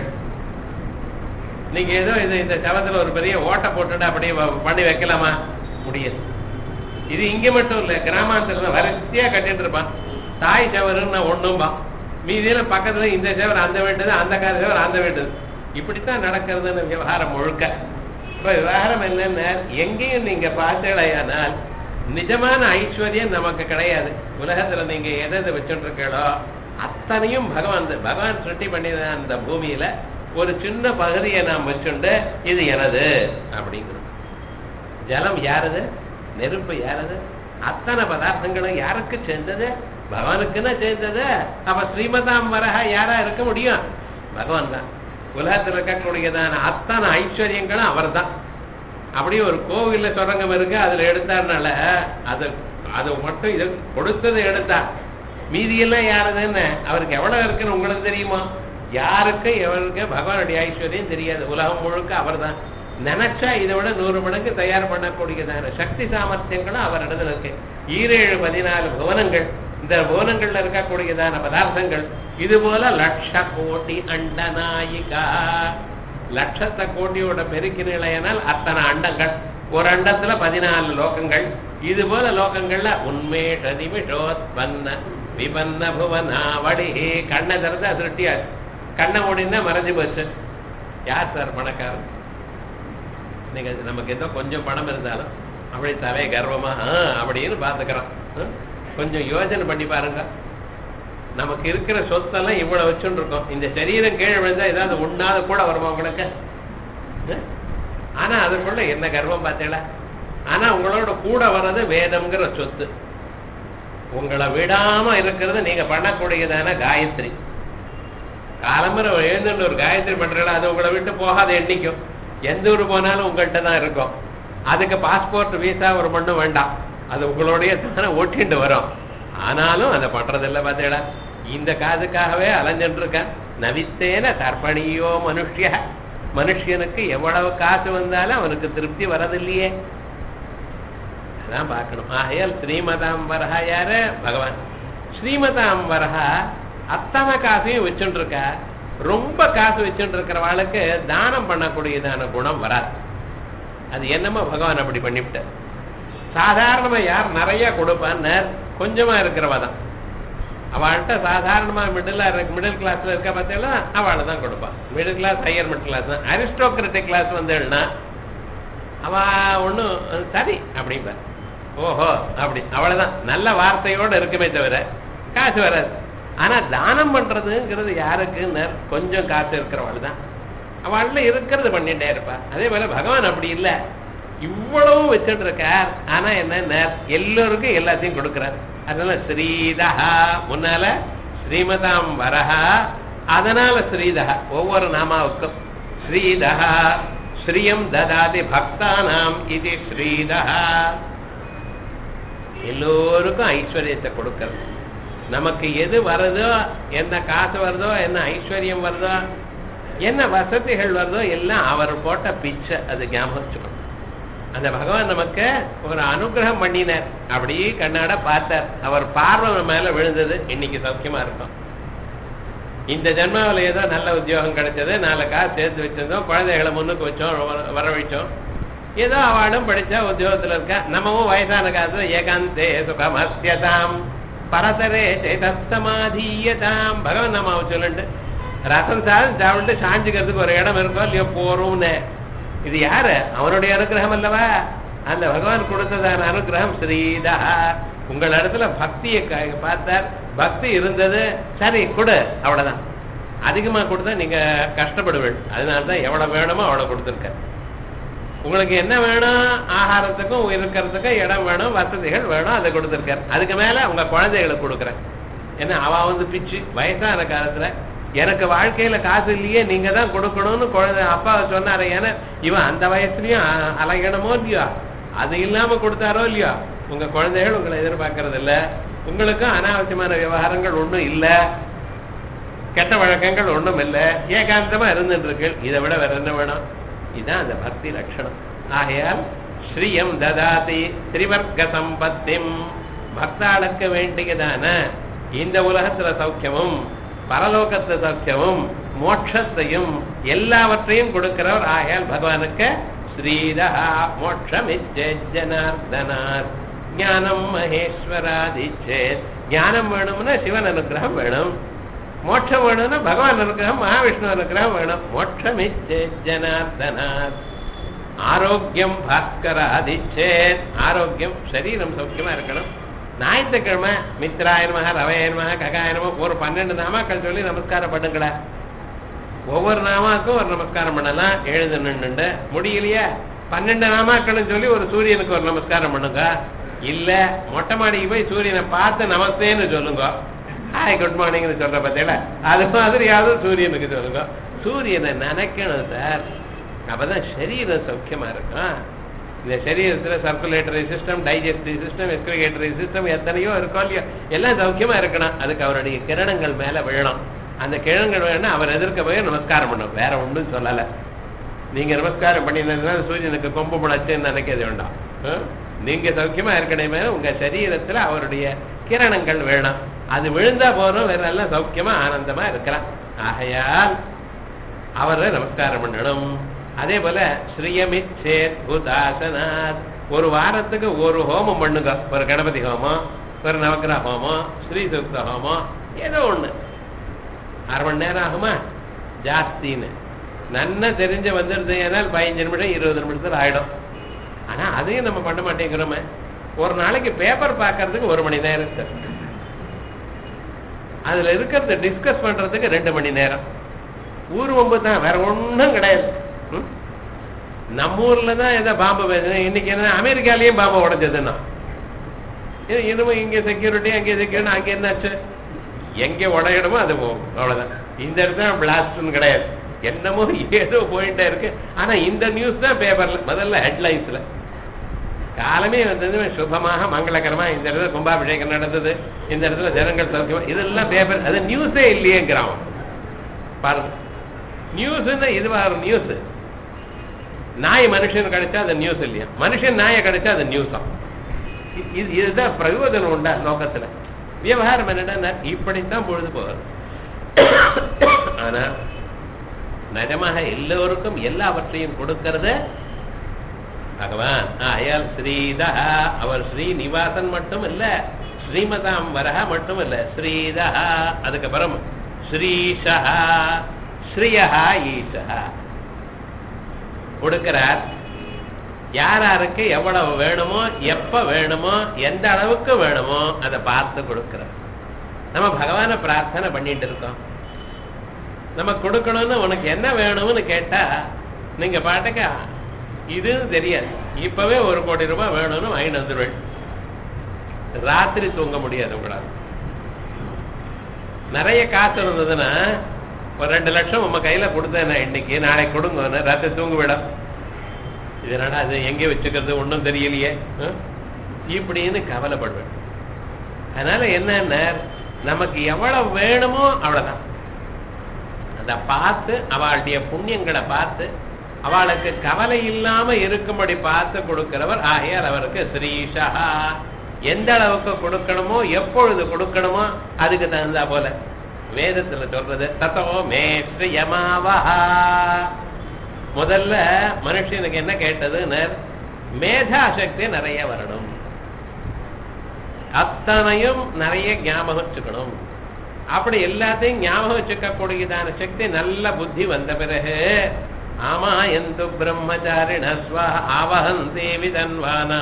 நீங்க ஏதோ இது இந்த சவத்துல ஒரு பெரிய ஓட்டை போட்டுட்டு அப்படியே வ- பண்ணி வைக்கலாமா முடியாது இது இங்க மட்டும் இல்ல கிராமாந்தரத்துல வரிசையா கட்டிட்டு இருப்பான் தாய் சவருன்னு ஒண்ணும்பா மீதியில பக்கத்துல இந்த சேவர் அந்த வீட்டுது அந்த கால சேவர் அந்த வீட்டுது இப்படித்தான் நடக்கிறதுன்னு விவகாரம் முழுக்க இப்ப விவகாரம் என்னன்னா எங்கேயும் நீங்க பார்த்தேடையானால் நிஜமான ஐஸ்வர்யம் நமக்கு கிடையாது உலகத்துல நீங்க எதை எதை வச்சுட்டு இருக்கீங்களோ அத்தனையும் பகவான் தான். பகவான் சுட்டி பண்ணின அந்த பூமியில ஒரு சின்ன பகுதியை நாம் வச்சுண்டு இது எனது அப்படிங்கிறோம் ஜலம் யாருது நெருப்பு யாருது அத்தனை பதார்த்தங்களும் யாருக்கு சேர்ந்தது பகவானுக்குன்னு சேர்ந்தது அப்ப ஸ்ரீமதாம் வரஹா யாரா இருக்க முடியும் பகவான் தான் உலகத்தில் இருக்கக்கூடியதான அத்தனை ஐஸ்வர்யங்களும் அவர்தான் அப்படியே ஒரு கோவில்ல சுரங்கம் இருக்கு அதுல எடுத்தாருனால அது அது மட்டும் இது கொடுத்ததை எடுத்தா மீதியெல்லாம் யாருதுன்னு அவருக்கு எவ்வளவு இருக்குன்னு உங்களுக்கு தெரியுமா யாருக்கு எவருக்கு பகவானுடைய ஐஸ்வர்யம் தெரியாது உலகம் முழுக்க அவர்தான் நினைச்சா இதை விட நூறு மடங்கு தயார் பண்ணக்கூடியதான சக்தி சாமர்த்தியங்களும் அவரிடத்துல இருக்கு ஈரேழு பதினாலு புவனங்கள் இந்த புவனங்கள்ல இருக்கக்கூடியதான பதார்த்தங்கள் இது போல லட்ச கோடி அண்டநாயிகா லட்சத்த கோட்டியோட பெருக்கி நிலையனால் அத்தனை அண்டங்கள் ஒரு அண்டத்துல பதினாலு லோகங்கள் இது போல லோகங்கள்ல உண்மேஷ நிமிஷோத்பன்ன விபன்ன புவனாவடி கண்ணை திறந்து அதிருட்டியாச்சு கண்ணை மூடினா மறைஞ்சு போச்சு யார் சார் பணக்காரன் நீங்க நமக்கு ஏதோ கொஞ்சம் பணம் இருந்தாலும் அப்படி தலை கர்வமா ஆ, அப்படின்னு பார்த்துக்கிறோம் ஆ? கொஞ்சம் யோசனை பண்ணி பாருங்க நமக்கு இருக்கிற சொத்தெல்லாம் இவ்வளவு வச்சுட்டு இருக்கோம் இந்த சரீரம் கீழே விழுந்தா ஏதாவது உண்ணாத கூட வருமா உங்களுக்கு ஆ? ஆனா அதுக்குள்ள என்ன கர்வம் பார்த்தீங்களா ஆனா உங்களோட கூட வர்றது வேதம்ங்கிற சொத்து உங்களை விடாம இருக்கிறது நீங்க பண்ணக்கூடியதான காயத்ரி காலம்பரை எழுந்துட்டு ஒரு காயத்ரி பண்றீங்களா அது உங்களை விட்டு போகாத எண்ணிக்கும் எந்த ஊர் போனாலும் உங்கள்கிட்ட தான் இருக்கும் அதுக்கு பாஸ்போர்ட் வீசா ஒரு மண்ணும் வேண்டாம் அது உங்களுடைய தானே ஓட்டிட்டு வரும் ஆனாலும் அதை பண்றதில்ல பார்த்தீங்களா இந்த காதுக்காகவே அலைஞ்சிட்டு இருக்கேன் நவித்தேன தர்ப்பணியோ மனுஷ்ய மனுஷனுக்கு எவ்வளவு காசு வந்தாலும் அவனுக்கு திருப்தி வரதில்லையே அதான் பார்க்கணும் ஆகையால் ஸ்ரீமதாம்பரஹா யாரு பகவான் ஸ்ரீமதாம்பரஹா அத்தனை காசையும் வச்சுட்டு இருக்கா ரொம்ப காசு வச்சுட்டு இருக்கிறவாளுக்கு தானம் பண்ணக்கூடியதான குணம் வராது அது என்னமோ பகவான் அப்படி பண்ணிவிட்ட சாதாரணமா யார் நிறைய கொடுப்பான்னு கொஞ்சமா இருக்கிறவ தான் அவள்கிட்ட சாதாரணமா மிடில் மிடில் கிளாஸ்ல இருக்க பார்த்தீங்களா அவளை தான் கொடுப்பான் middle class higher middle class தான் அரிஸ்டோக்ரட்டிக் கிளாஸ் வந்தேன்னா அவ ஒன்றும் சரி அப்படிம்பா ஓஹோ அப்படி அவ்வளவுதான் நல்ல வார்த்தையோட இருக்குமே தவிர காசு வராது ஆனா தானம் பண்றதுங்கிறது யாருக்குன்னு கொஞ்சம் காசு இருக்கிறவள் தான் அவள்ல இருக்கிறது பண்ணிட்டே இருப்பா அதே போல பகவான் அப்படி இல்லை இவ்வளவு வச்சுட்டு இருக்கார் ஆனா என்ன எல்லோருக்கும் எல்லாத்தையும் கொடுக்கிறார் அதனால ஸ்ரீதஹா முன்னால ஸ்ரீமதாம் வரஹா அதனால ஸ்ரீதஹா ஒவ்வொரு நாமாவுக்கும் ஸ்ரீதஹா ஸ்ரீயம் ததாதி பக்தானாம் இது ஸ்ரீதஹா எல்லோருக்கும் ஐஸ்வர்யத்தை கொடுக்கிறது நமக்கு எது வருதோ என்ன காசு வருதோ என்ன ஐஸ்வர்யம் வருதோ என்ன வசதிகள் வருதோ எல்லாம் அவர் போட்ட பிச்சை அது ஞாபகம் வச்சுக்கணும் அந்த பகவான் நமக்கு ஒரு அனுகிரகம் பண்ணினார் அப்படியே கண்ணாட பார்த்தார் அவர் பார்வை மேல விழுந்தது இன்னைக்கு சௌக்கியமா இருக்கும் இந்த ஜென்மாவில் ஏதோ நல்ல உத்தியோகம் கிடைச்சது நாலு காசு சேர்த்து வச்சிருந்தோம் குழந்தைகளை முன்னுக்கு வச்சோம் வர- வர வச்சோம் ஏதோ அவளும் படிச்சா உத்தியோகத்துல இருக்கா நம்மவும் வயசான காலத்துல ஏகாந்தே சுகமஸ்யதாம் பரதரே சேதசமாதீயதாம் பகவான் நாமாவை சொல்லுண்டு ரசம் சாதம் சாப்பிட்டு சாஞ்சுக்கிறதுக்கு ஒரு இடம் இருக்கோ இல்லையோ போறோம்னு இது யாரு அவனுடைய அனுகிரகம் அல்லவா அந்த பகவான் கொடுத்ததான அனுகிரகம் ஸ்ரீதா உங்கள் இடத்துல பக்தியை க- பார்த்தார் பக்தி இருந்தது சரி கொடு அவ்வளவுதான் அதிகமா கொடுத்தா நீங்க கஷ்டப்படுவீள் அதனால தான் எவ்வளவு வேணுமோ அவ்வளவு கொடுத்துருக்க உங்களுக்கு என்ன வேணும் ஆகாரத்துக்கும் இருக்கிறதுக்கும் இடம் வேணும் வசதிகள் வேணும் அதை கொடுத்துருக்காரு அதுக்கு மேல உங்க குழந்தைகளுக்கு கொடுக்குறேன் ஏன்னா அவ வந்து பிச்சு வயசான காலத்துல எனக்கு வாழ்க்கையில காசு இல்லையே நீங்க தான் கொடுக்கணும்னு குழந்தை அப்பா சொன்னாரு ஏன்னா இவன் அந்த வயசுலயும் அ- அலையணுமோ இல்லையோ அது இல்லாம கொடுத்தாரோ இல்லையோ உங்க குழந்தைகள் உங்களை எதிர்பார்க்கறது இல்ல உங்களுக்கும் அனாவசியமான விவகாரங்கள் ஒண்ணும் இல்ல கெட்ட வழக்கங்கள் ஒண்ணும் இல்ல ஏகாந்தமா இருந்துட்டு இருக்கு இதை விட வேற என்ன வேணும் இதுதான் அந்த பக்தி லட்சணம் ஆகையால் ஸ்ரீயம் ததாதி திரிவர்க்க சம்பத்திம் பக்தாளுக்கு வேண்டியதான இந்த உலகத்துல சௌக்கியமும் பரலோகத்து சௌக்கியமும் மோட்சத்தையும் எல்லாவற்றையும் கொடுக்கிறவர் ஆகையால் பகவானுக்கு ஸ்ரீதா மோட்சமிச்சேஜனார்தனார் ஞானம் மகேஸ்வராதிச்சேத் ஞானம் வேணும்னா சிவன் அனுகிரகம் வேணும் மோட்சம் வேணும்னா பகவான் அனுகிரகம் மகாவிஷ்ணு அனுகிரகம் வேணும் மோட்சமிச்சேஜனார்தனார் ஆரோக்கியம் பாஸ்கராதிச்சேத் ஆரோக்கியம் சரீரம் சௌக்கியமா இருக்கணும் ஞாயிற்றுக்கிழமை மித்ராயனமாக ரவயனமாக ககாயனமாக ஒரு பன்னெண்டு நாமாக்கள் சொல்லி நமஸ்காரம் பண்ணுங்களா ஒவ்வொரு நாமாக்கும் ஒரு நமஸ்காரம் பண்ணலாம் எழுந்து நின்னுண்டு முடியலையா பன்னெண்டு நாமாக்களும் சொல்லி ஒரு சூரியனுக்கு ஒரு நமஸ்காரம் பண்ணுங்க இல்ல மொட்டை மாடிக்கு போய் சூரியனை பார்த்து நமஸ்தேன்னு சொல்லுங்க ஹாய் குட் மார்னிங்னு சொல்ற பார்த்தீங்களா அது மாதிரியாவது சூரியனுக்கு சொல்லுங்க சூரியனை நினைக்கணும் சார் அப்பதான் சரீரம் சௌக்கியமா இருக்கும் இந்த சரீரத்துல circulatory system digestive system excretory system எத்தனையோ இருக்கோ இல்லையோ எல்லாம் சௌக்கியமா இருக்கணும் அதுக்கு அவருடைய கிரணங்கள் மேல விழணும் அந்த கிரணங்கள் வேணும்னா அவர் எதிர்க்க போய் நமஸ்காரம் பண்ணும் வேற ஒண்ணும் சொல்லல நீங்க நமஸ்காரம் பண்ணினதுன்னா சூரியனுக்கு கொம்பு முளைச்சுன்னு நினைக்கிறது வேண்டாம் ஆ? நீங்க சௌக்கியமா இருக்கணுமே உங்க சரீரத்துல அவருடைய கிரணங்கள் வேணும் அது விழுந்தா போறோம் வேற எல்லாம் சௌக்கியமா ஆனந்தமா இருக்கலாம் ஆகையால் அவரை நமஸ்காரம் பண்ணணும் அதே போல ஸ்ரீயமிச்சேத் பூதாசனாத் ஒரு வாரத்துக்கு ஒரு ஹோமம் பண்ணுங்க ஒரு கணபதி ஹோமம் ஒரு நவக்கிரக ஹோமம் ஸ்ரீ சுக்த ஹோமம் ஏதோ ஒண்ணு அரை மணி நேரம் ஆகுமா ஜாஸ்தின்னு நன்னா தெரிஞ்ச வந்துருது ஏன்னால் பதினஞ்சு நிமிடம் இருபது நிமிஷத்துல ஆயிடும் ஆனா அதையும் நம்ம பண்ண மாட்டேங்கிறோமே ஒரு நாளைக்கு பேப்பர் பார்க்கறதுக்கு ஒரு மணி நேரம் சார் அதுல இருக்கிறத டிஸ்கஸ் பண்றதுக்கு ரெண்டு மணி நேரம் ஊர் வம்பு தான் வேற ஒண்ணும் கிடையாது ம்? நம்ம ஊர்ல தான் ஏதோ பாம்பு பேசுறேன் இன்னைக்கு என்ன அமெரிக்காலயும் பாம்பு உடைஞ்சதுன்னா இது இன்னமும் இங்க செக்யூரிட்டி அங்கே செக்யூரிட்டி அங்க என்னாச்சு எங்க உடையணுமோ அது போகும் அவ்வளவுதான் இந்த இடத்துல பிளாஸ்ட்னு கிடையாது என்னமோ ஏதோ போயிட்டே இருக்கு ஆனா இந்த நியூஸ் தான் பேப்பர்ல முதல்ல ஹெட்லைன்ஸ்ல காலமே வந்தது சுபமாக மங்களகரமா இந்த இடத்துல கும்பாபிஷேகம் நடந்தது இந்த இடத்துல ஜனங்கள் சௌக்கியமா இதெல்லாம் பேப்பர் அது நியூஸே இல்லையேங்கிறான் அவன். பாருங்க நியூஸ்னா இதுவா ஒரு நியூஸ் நாய் மனுஷன் கிடைச்சா அது நியூஸ் இல்லையா மனுஷன் நாயை கிடைச்சா அது நியூஸா இது இதுதான் பிரயோஜனம் உண்டா லோகத்துல விவகாரம் என்னன்னா இப்படித்தான் பொழுது போகுது ஆனா நிஜமாக எல்லோருக்கும் எல்லாவற்றையும் கொடுக்கிறது பகவான் ஆயால் ஸ்ரீதா அவர் ஸ்ரீ நிவாசன் மட்டும் இல்ல ஸ்ரீமதாம் வரஹ மட்டும் இல்ல ஸ்ரீதா அதுக்கப்புறம் ஸ்ரீஷா ஸ்ரீயா ஈஷா கொடுக்கிறார் யார் யாருக்கு எவ்வளவு வேணுமோ எப்ப வேணுமோ எந்த அளவுக்கு வேணுமோ அதை பார்த்து கொடுக்கிறார் நம்ம பகவானை பிரார்த்தனை பண்ணிட்டு இருக்கோம் நம்ம கொடுக்கணும்னு உனக்கு என்ன வேணும்னு கேட்டா நீங்க பாட்டுக்க இதுன்னு தெரியாது இப்பவே ஒரு கோடி ரூபாய் வேணும்னு வாங்கிட்டு வந்துடுவேன் ராத்திரி தூங்க முடியாது உங்களால் நிறைய காசு இருந்ததுன்னா ஒரு ரெண்டு லட்சம் உங்க கையில கொடுத்தேன் நான் இன்னைக்கு நாளைக்கு கொடுங்க ராத்திரி தூங்க விடும் இதனால அது எங்கே வச்சுக்கிறது ஒன்றும் தெரியலையே ஆ? இப்படின்னு கவலைப்படுவேன் அதனால என்னென்ன நமக்கு எவ்வளவு வேணுமோ அவ்வளவுதான் அதை பார்த்து அவளுடைய புண்ணியங்களை பார்த்து அவளுக்கு கவலை இல்லாம இருக்கும்படி பார்த்து கொடுக்கிறவர் ஆகையால் அவருக்கு ஸ்ரீஷா எந்த அளவுக்கு கொடுக்கணுமோ எப்பொழுது கொடுக்கணுமோ அதுக்கு தகுந்தா போல வேதத்துல சொல்றது தத்தோ மே ஸ்ரீயமாவஹா முதல்ல மனுஷனுக்கு என்ன கேட்டதுன்னு மேதா சக்தி நிறைய வரணும் அத்தனையும் நிறைய ஞாபகம் வச்சுக்கணும் அப்படி எல்லாத்தையும் ஞாபகம் வச்சுக்க கூடியதான சக்தி நல்ல புத்தி வந்த பிறகு ஆமா எந்து பிரம்மச்சாரிண ஸ்வ ஆவஹந்தி விதன்வானா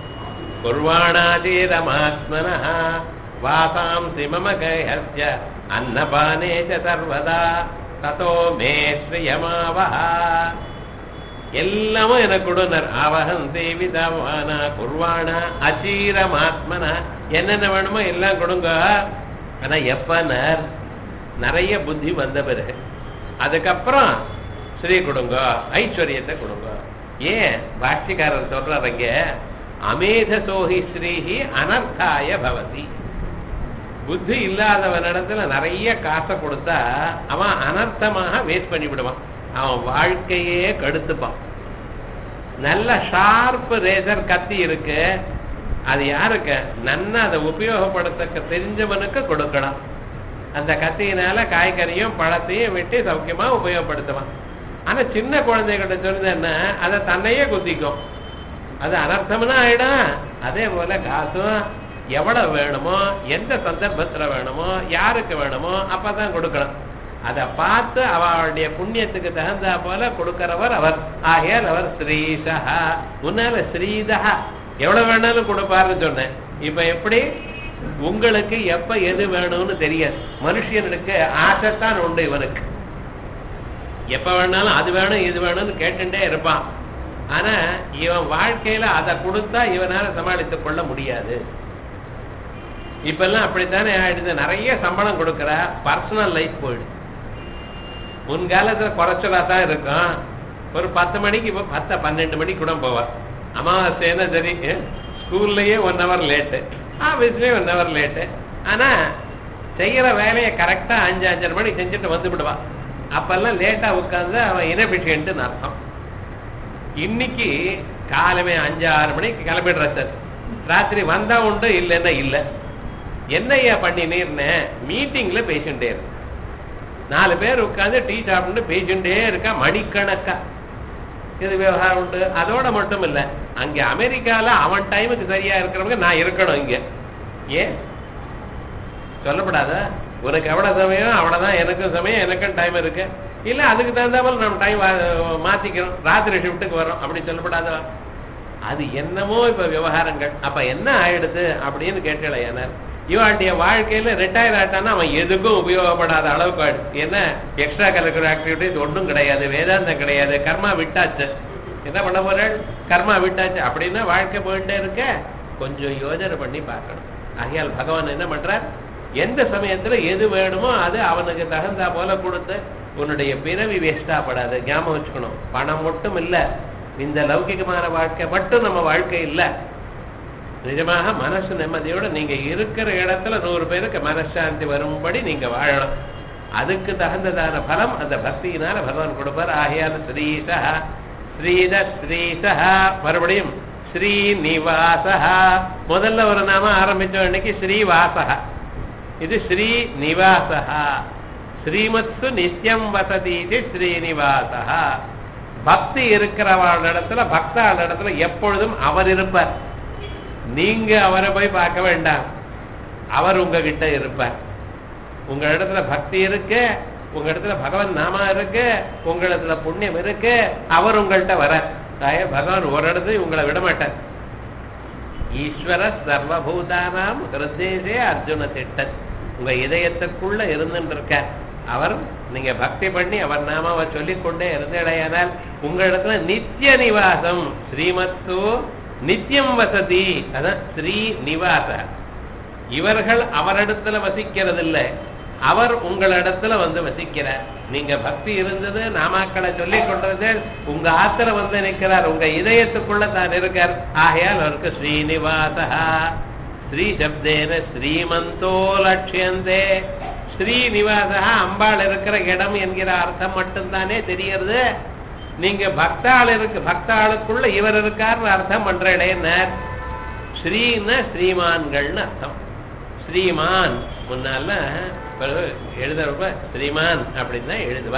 குர்வாணாதீரமாத்மன வாசாம்சி மம கைஹஸ்ய அன்னபானே ச சர்வதா ததோ மே ஸ்ரீயமாவஹ எல்லாமும் எனக்கு கொடுனர் அவகம் தேவிதவான குர்வான அச்சீரமாத்மன என்னென்ன வேணுமோ எல்லாம் கொடுங்க ஆனா எப்பனர் நிறைய புத்தி வந்த பிறகு அதுக்கப்புறம் ஸ்ரீ கொடுங்க ஐஸ்வர்யத்தை கொடுங்க ஏன் பாஷ்யக்காரர் சொல்றாருங்க அமேத சோஹி ஸ்ரீஹி அனர்த்தாய பவதி புத்தி இல்லாதவனிடத்துல நிறைய காசை கொடுத்தா அவன் அனர்த்தமாக வேஸ்ட் பண்ணி விடுவான் அவன் வாழ்க்கையே கெடுத்துப்பான் நல்ல ஷார்ப் ரேசர் கத்தி இருக்கு அது யாருக்கு நன்னா அதை உபயோகப்படுத்த தெரிஞ்சவனுக்கு கொடுக்கலாம் அந்த கத்தியினால காய்கறியும் பழத்தையும் வெட்டி சௌக்கியமா உபயோகப்படுத்துவான் ஆனா சின்ன குழந்தைகிட்ட சொன்னேன்னா அதை தன்னையே குத்திக்கும் அது அனர்த்தம்னா ஆயிடும் அதே போல காசும் எவ்வளவு வேணுமோ எந்த சந்தர்ப்பத்துல வேணுமோ யாருக்கு வேணுமோ அப்பதான் கொடுக்கணும் அதை பார்த்து அவளுடைய புண்ணியத்துக்கு தகுந்தா போல கொடுக்கிறவர் அவர் ஆகையால் அவர் ஸ்ரீசா முன்னால ஸ்ரீதா எவ்வளவு வேணாலும் கொடுப்பாருன்னு சொன்னேன் இப்ப எப்படி உங்களுக்கு எப்ப எது வேணும்னு தெரியாது மனுஷனுக்கு ஆசைத்தான் உண்டு இவனுக்கு எப்ப வேணாலும் அது வேணும் இது வேணும்னு கேட்டுட்டே இருப்பான் ஆனா இவன் வாழ்க்கையில அதை கொடுத்தா இவனால சமாளித்துக் கொள்ள முடியாது இப்பெல்லாம் அப்படித்தானே ஆயிடுது நிறைய சம்பளம் கொடுக்கற பர்சனல் லைஃப் போயிடுது முன்காலத்துல குறைச்சலா தான் இருக்கும் ஒரு பத்து மணிக்கு இப்போ பத்து பன்னெண்டு மணிக்கு கூட போவார் அமாவாசைன்னா சரி ஸ்கூல்லையே ஒன் ஹவர் லேட்டு ஆஃபீஸ்லேயே ஒன் ஹவர் லேட்டு ஆனா செய்யற வேலையை கரெக்டா அஞ்சு அஞ்சரை மணிக்கு செஞ்சுட்டு வந்து விடுவான் அப்பெல்லாம் லேட்டா உட்காந்து அவன் இனபிஷியன்ட்டுன்னு அர்த்தம் இன்னைக்கு காலமே அஞ்சு ஆறு மணிக்கு கிளம்பிடுற சார் ராத்திரி வந்தா உண்டு இல்லைன்னா இல்லை என்னையா பண்ணினீர்னு மீட்டிங்ல பேசிட்டே இருக்கு நாலு பேர் உட்காந்து டீ சாப்பிட்டு பேசிட்டே இருக்கா மணிக்கணக்கா இது விவகாரம் உண்டு அதோட மட்டும் இல்ல அங்க அமெரிக்கால அவன் டைமுக்கு சரியா இருக்கிறவங்க நான் இருக்கணும் இங்க ஏன் சொல்லப்படாத உனக்கு எவ்வளவு சமயம் அவ்வளவுதான் எனக்கும் சமயம் எனக்கும் டைம் இருக்கு இல்ல அதுக்கு தகுந்தாமல் நம்ம டைம் மாத்திக்கிறோம் ராத்திரி ஷிஃப்ட்டுக்கு வரோம் அப்படி சொல்லப்படாதா அது என்னமோ இப்ப விவகாரங்கள் அப்ப என்ன ஆயிடுது அப்படின்னு கேட்டல ஏன்னா இவாளுடைய வாழ்க்கையில ரிட்டையர் ஆயிட்டான்னா அவன் எதுக்கும் உபயோகப்படாத அளவுக்கு ஆயிடுச்சு என்ன எக்ஸ்ட்ரா கரிக்குலர் ஆக்டிவிட்டிஸ் ஒன்றும் கிடையாது வேதாந்தம் கிடையாது கர்மா விட்டாச்சு என்ன பண்ண போறாள் கர்மா விட்டாச்சு அப்படின்னா வாழ்க்கை போயிட்டே இருக்க கொஞ்சம் யோஜனை பண்ணி பார்க்கணும் ஆகையால் பகவான் என்ன பண்றார் எந்த சமயத்துல எது வேணுமோ அது அவனுக்கு தகுந்தா போல கொடுத்து உன்னுடைய பிறவி வேஸ்டா படாது ஞாபகம் வச்சுக்கணும் பணம் மட்டும் இல்ல இந்த லௌகிகமான வாழ்க்கை மட்டும் நம்ம வாழ்க்கை இல்லை நிஜமாக மனசு நிம்மதியோட நீங்க இருக்கிற இடத்துல நூறு பேருக்கு மனசாந்தி வரும்படி நீங்க வாழணும் அதுக்கு தகுந்ததான பலம் அந்த பக்தியினால பகவான் கொடுப்பார் ஆகையால ஸ்ரீசா ஸ்ரீத ஸ்ரீசா மறுபடியும் ஸ்ரீநிவாசா முதல்ல ஒரு நாம ஆரம்பிச்சோம் இன்னைக்கு ஸ்ரீவாசா இது ஸ்ரீ நிவாசா ஸ்ரீமத்சு நித்தியம் வசதி இது ஸ்ரீனிவாசா பக்தி இருக்கிறவளிடத்துல பக்தாளிடத்துல எப்பொழுதும் அவர் இருப்பார் நீங்க அவரை போய் பார்க்க வேண்டாம் அவர் உங்ககிட்ட இருப்பார் உங்க இடத்துல பக்தி இருக்கு உங்க இடத்துல பகவான் நாமா இருக்கு உங்க இடத்துல புண்ணியம் இருக்கு அவர் உங்கள்கிட்ட வர தாய பகவான் ஒரு இடத்துல உங்களை விட மாட்டார் ஈஸ்வர சர்வபூதானாம் ஹிருதேசே அர்ஜுன திட்டன் உங்க இதயத்துக்குள்ள இருந்துட்டு இருக்க அவர் நீங்க பக்தி பண்ணி அவர் நாமாவை சொல்லிக் கொண்டே இருந்தடையானால் உங்க இடத்துல நித்திய நிவாசம் ஸ்ரீமத்து நித்தியம் வசதி அதான் ஸ்ரீ நிவாச இவர்கள் அவரிடத்துல வசிக்கிறது இல்லை அவர் உங்களிடத்துல வந்து வசிக்கிறார் நீங்க பக்தி இருந்தது நாமாக்களை சொல்லி கொண்டது உங்க ஆத்திர வந்து நிற்கிறார் உங்க இதயத்துக்குள்ள தான் இருக்கார் ஆகையால் அவருக்கு ஸ்ரீனிவாசா ஸ்ரீ சப்தேன ஸ்ரீமந்தோ லட்சியந்தே ஸ்ரீனிவாசா அம்பாள் இருக்கிற இடம் என்கிற அர்த்தம் மட்டும்தானே தெரியறது நீங்க பக்தாள் இருக்கு பக்தாளுக்குள்ள இவர் இருக்காருன்னு அர்த்தம் பண்ற இடையினர் ஸ்ரீன ஸ்ரீமான்கள்னு அர்த்தம் ஸ்ரீமான் முன்னால எழுதுறப்ப ஸ்ரீமான் அப்படின்னு தான் எழுதுவா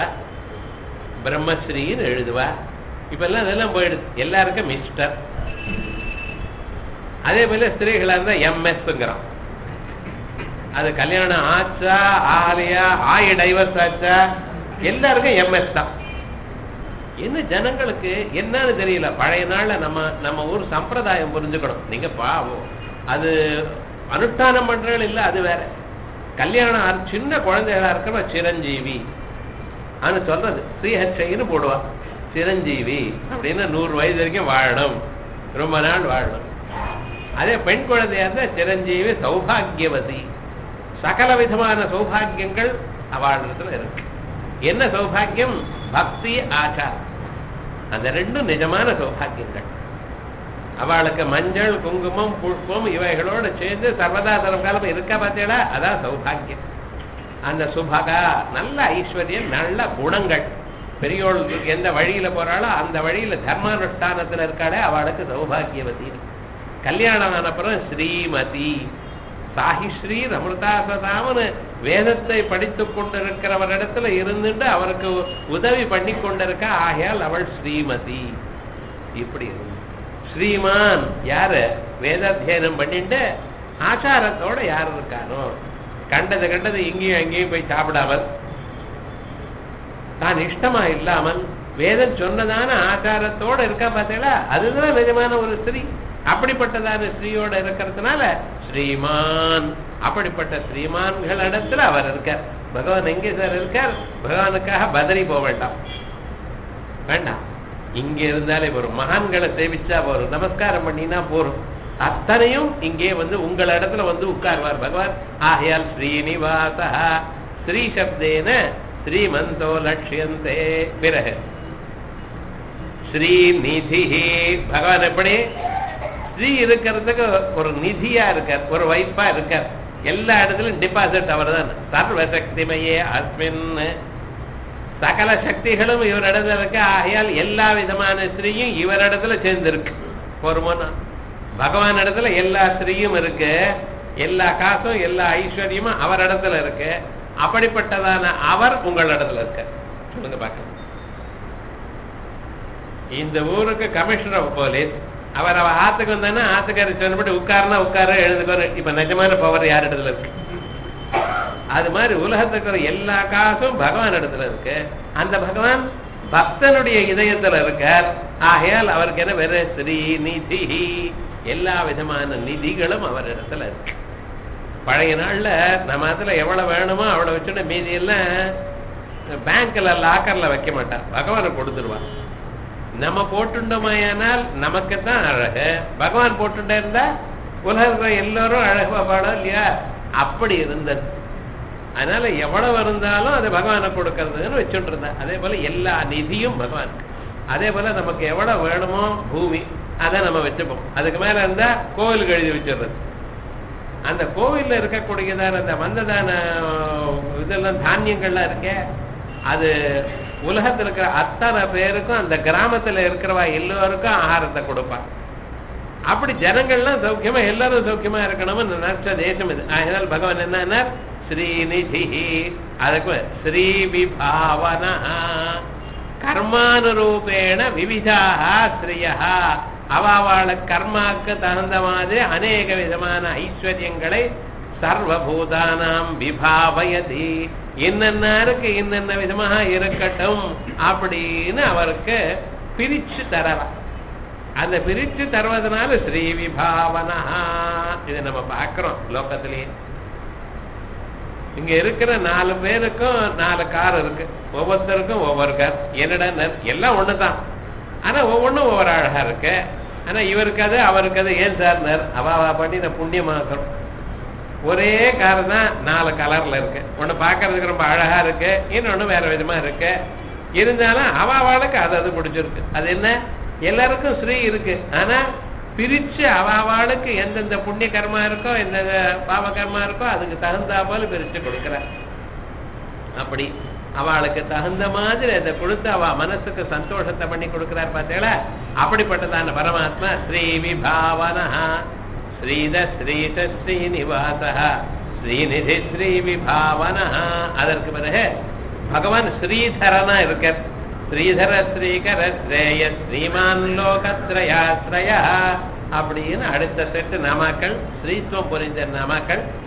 பிரம்மஸ்ரீன்னு எழுதுவா இப்ப எல்லாம் அதெல்லாம் போயிடுது எல்லாருக்கும் மிஸ்டர் அதே போல ஸ்திரீகளா இருந்தா எம்எஸ்ங்கிறான் அது கல்யாணம் ஆச்சா ஆலையா ஆய டைவர்ஸ் ஆச்சா எல்லாருக்கும் எம்எஸ் தான் என்ன ஜனங்களுக்கு என்னன்னு தெரியல பழைய நாள்ல நம்ம நம்ம ஊர் சம்பிரதாயம் புரிஞ்சுக்கணும் நீங்க பாவம் அது அனுஷ்டானம் பண்றது இல்ல அது வேற கல்யாணம் ஆ- சின்ன குழந்தைகளா இருக்கிற சிரஞ்சீவி அது சொல்றது ஸ்ரீஹச்சைன்னு போடுவா சிரஞ்சீவி அப்படின்னு நூறு வயது வரைக்கும் வாழணும் ரொம்ப நாள் வாழணும் அதே பெண் குழந்தையா இருந்தா சிரஞ்சீவி சௌபாகியவதி சகல விதமான சௌபாகியங்கள் அவளிடத்துல இருக்கு என்ன சௌபாகியம் பக்தி ஆச்சாரம் அந்த ரெண்டும் நிஜமான சௌபாகியங்கள் அவளுக்கு மஞ்சள் குங்குமம் புஷ்பம் இவைகளோட சேர்ந்து சர்வதாசரம் காலம் இருக்கா பார்த்தீங்களா அதான் சௌபாகியம் அந்த சுபகா நல்ல ஐஸ்வர்யம் நல்ல குணங்கள் பெரியோள் எந்த வழியில போறாளோ அந்த வழியில தர்மானுஷ்டானத்துல இருக்காளே அவளுக்கு சௌபாகியவதி கல்யாணம் ஆனப்புறம் ஸ்ரீமதி சாஹிஸ்ரீ அமிர்தாசதாமனு வேதத்தை படித்துக் கொண்டிருக்கிறவரிடத்துல இருந்துட்டு அவருக்கு உதவி பண்ணி கொண்டிருக்கா ஆகையால் அவள் ஸ்ரீமதி இப்படி இருந்து ஸ்ரீமான் யாரு வேதாத்தியனம் பண்ணிட்டு ஆச்சாரத்தோட யார் இருக்கானோ கண்டது கண்டது இங்கேயும் அங்கேயும் போய் சாப்பிடாமல் தான் இஷ்டமா இல்லாமல் வேதம் சொன்னதான ஆச்சாரத்தோட இருக்கா பார்த்தீங்களா அதுதான் நிஜமான ஒரு ஸ்ரீ அப்படிப்பட்டதான ஸ்ரீயோட இருக்கிறதுனால ஸ்ரீமான் அப்படிப்பட்ட ஸ்ரீமான்கள் இடத்துல அவர் இருக்கார் பகவான் எங்கே சார் இருக்கார் பகவானுக்காக பதறி போக வேண்டாம் வேண்டாம் இங்க இருந்தாலே வரும் மகான்களை சேவிச்சா போறோம் நமஸ்காரம் பண்ணினா போறோம் அத்தனையும் இங்கே வந்து உங்கள் இடத்துல வந்து உட்கார்வார் பகவான் ஆகையால் ஸ்ரீனிவாசா ஸ்ரீ சப்தேன ஸ்ரீமந்தோ லட்சியந்தே பிறகு ஸ்ரீநிதி பகவான் எப்படி ஸ்ரீ இருக்கிறதுக்கு ஒரு நிதியா இருக்கார் ஒரு வைப்பா இருக்கார் எல்லா இடத்துலயும் டிபாசிட் அவர் தான் சர்வ சக்திமையே அஸ்மின் சகல சக்திகளும் இவரிடத்துல இருக்கு ஆகையால் எல்லா விதமான ஸ்ரீயும் இவரிடத்துல சேர்ந்திருக்கு போருமோனா பகவான் இடத்துல எல்லா ஸ்ரீயும் இருக்கு எல்லா காசும் எல்லா ஐஸ்வர்யமும் அவர் இடத்துல இருக்கு அப்படிப்பட்டதான அவர் உங்கள் இடத்துல இருக்க சொல்லுங்க பார்க்கலாம் இந்த ஊருக்கு கமிஷனர் ஆஃப் போலீஸ் அவர் அவ ஆத்துக்கு வந்தானா ஆத்துக்காரி சொன்னபடி உட்காருனா உட்காரு எழுதுக்காரு இப்ப நிஜமான பவர் யார் இடத்துல இருக்கு அது மாதிரி உலகத்துக்கு இருக்கிற எல்லா காசும் பகவான் இடத்துல இருக்கு அந்த பகவான் பக்தனுடைய இதயத்துல இருக்கார் ஆகையால் அவருக்கு என்ன வேற ஸ்ரீ நிதி எல்லா விதமான நிதிகளும் அவர் இடத்துல இருக்கு பழைய நாள்ல நம்ம அதுல எவ்வளவு வேணுமோ அவ்வளவு வச்சுட்டு மீதி எல்லாம் பேங்க்ல லாக்கர்ல வைக்க மாட்டான் பகவானை கொடுத்துருவான் நம்ம போட்டுண்டோமையானால் நமக்கு தான் அழகு பகவான் போட்டுட்டே இருந்தா உலக எல்லாரும் அழகா பாடம் இல்லையா அப்படி இருந்தது அதனால எவ்வளவு இருந்தாலும் அது பகவானை கொடுக்கறதுன்னு வச்சுட்டு இருந்தேன் அதே போல எல்லா நிதியும் பகவானுக்கு அதே போல நமக்கு எவ்வளவு வேணுமோ பூமி அதை நம்ம வச்சுப்போம் அதுக்கு மேல இருந்தா கோவிலுக்கு எழுதி வச்சிடுறது அந்த கோவில்ல இருக்கக்கூடியதான அந்த வந்ததான இதெல்லாம் தானியங்கள்லாம் இருக்கே அது உலகத்துல இருக்கிற அத்தனை பேருக்கும் அந்த கிராமத்துல இருக்கிறவா எல்லோருக்கும் ஆகாரத்தை கொடுப்பான் அப்படி ஜனங்கள்லாம் சௌக்கியமா எல்லாரும் சௌக்கியமா இருக்கணும்னு நினைச்ச தேசம் இது அதனால் பகவான் என்ன ஸ்ரீநிதி அதுக்கு ஸ்ரீ விபாவனா கர்மானுரூபேண விவிதாக ஸ்ரீயா அவாவாள கர்மாக்கு தகுந்த மாதிரி அநேக விதமான ஐஸ்வர்யங்களை சர்வபூதானாம் விபாவயதி என்னென்னாருக்கு என்னென்ன விதமாக இருக்கட்டும் அப்படின்னு அவருக்கு பிரிச்சு தரலாம் அந்த பிரிச்சு தருவதனால ஸ்ரீ விபாவனா இதை நம்ம பார்க்கிறோம் லோகத்திலேயே இங்க இருக்கிற நாலு பேருக்கும் நாலு கார் இருக்கு ஒவ்வொருத்தருக்கும் ஒவ்வொரு கார் என்னடா எல்லாம் ஒண்ணுதான் ஆனா ஒவ்வொன்றும் ஒவ்வொரு அழகா இருக்கு ஆனா இவருக்கு அது அவருக்கு அது ஏன் சார் அவாவா பண்ணி நான் புண்ணியமாக்கிறோம் ஒரே கார் தான் நாலு கலர்ல இருக்கு ஒண்ணு பார்க்கறதுக்கு ரொம்ப அழகா இருக்கு இன்னொன்னு வேற விதமா இருக்கு இருந்தாலும் அவாவாளுக்கு அது அது பிடிச்சிருக்கு அது என்ன எல்லாருக்கும் ஸ்ரீ இருக்கு ஆனா பிரிச்சு அவாவாளுக்கு எந்தெந்த புண்ணிய கர்மா இருக்கோ எந்தெந்த பாவ கர்மா இருக்கோ அதுக்கு தகுந்தா போல பிரிச்சு கொடுக்குற அப்படி அவளுக்கு தகுந்த மாதிரி அதை கொடுத்து அவ மனசுக்கு சந்தோஷத்தை பண்ணி கொடுக்கிறார் பார்த்தீங்களா அப்படிப்பட்டதான பரமாத்மா ஸ்ரீ விபாவனா ஸ்ரீத ஸ்ரீத ஸ்ரீனிவாச ஸ்ரீநிதி ஸ்ரீ விபாவனா அதற்கு பிறகு பகவான் ஸ்ரீதரனா இருக்கார் ஸ்ரீதர ஸ்ரீகர ஸ்ரேய ஸ்ரீமான் லோகத்ரயாஸ்ரய அப்படின்னு அடுத்த செட்டு நாமாக்கள் ஸ்ரீத்துவம் புரிந்த நாமாக்கள்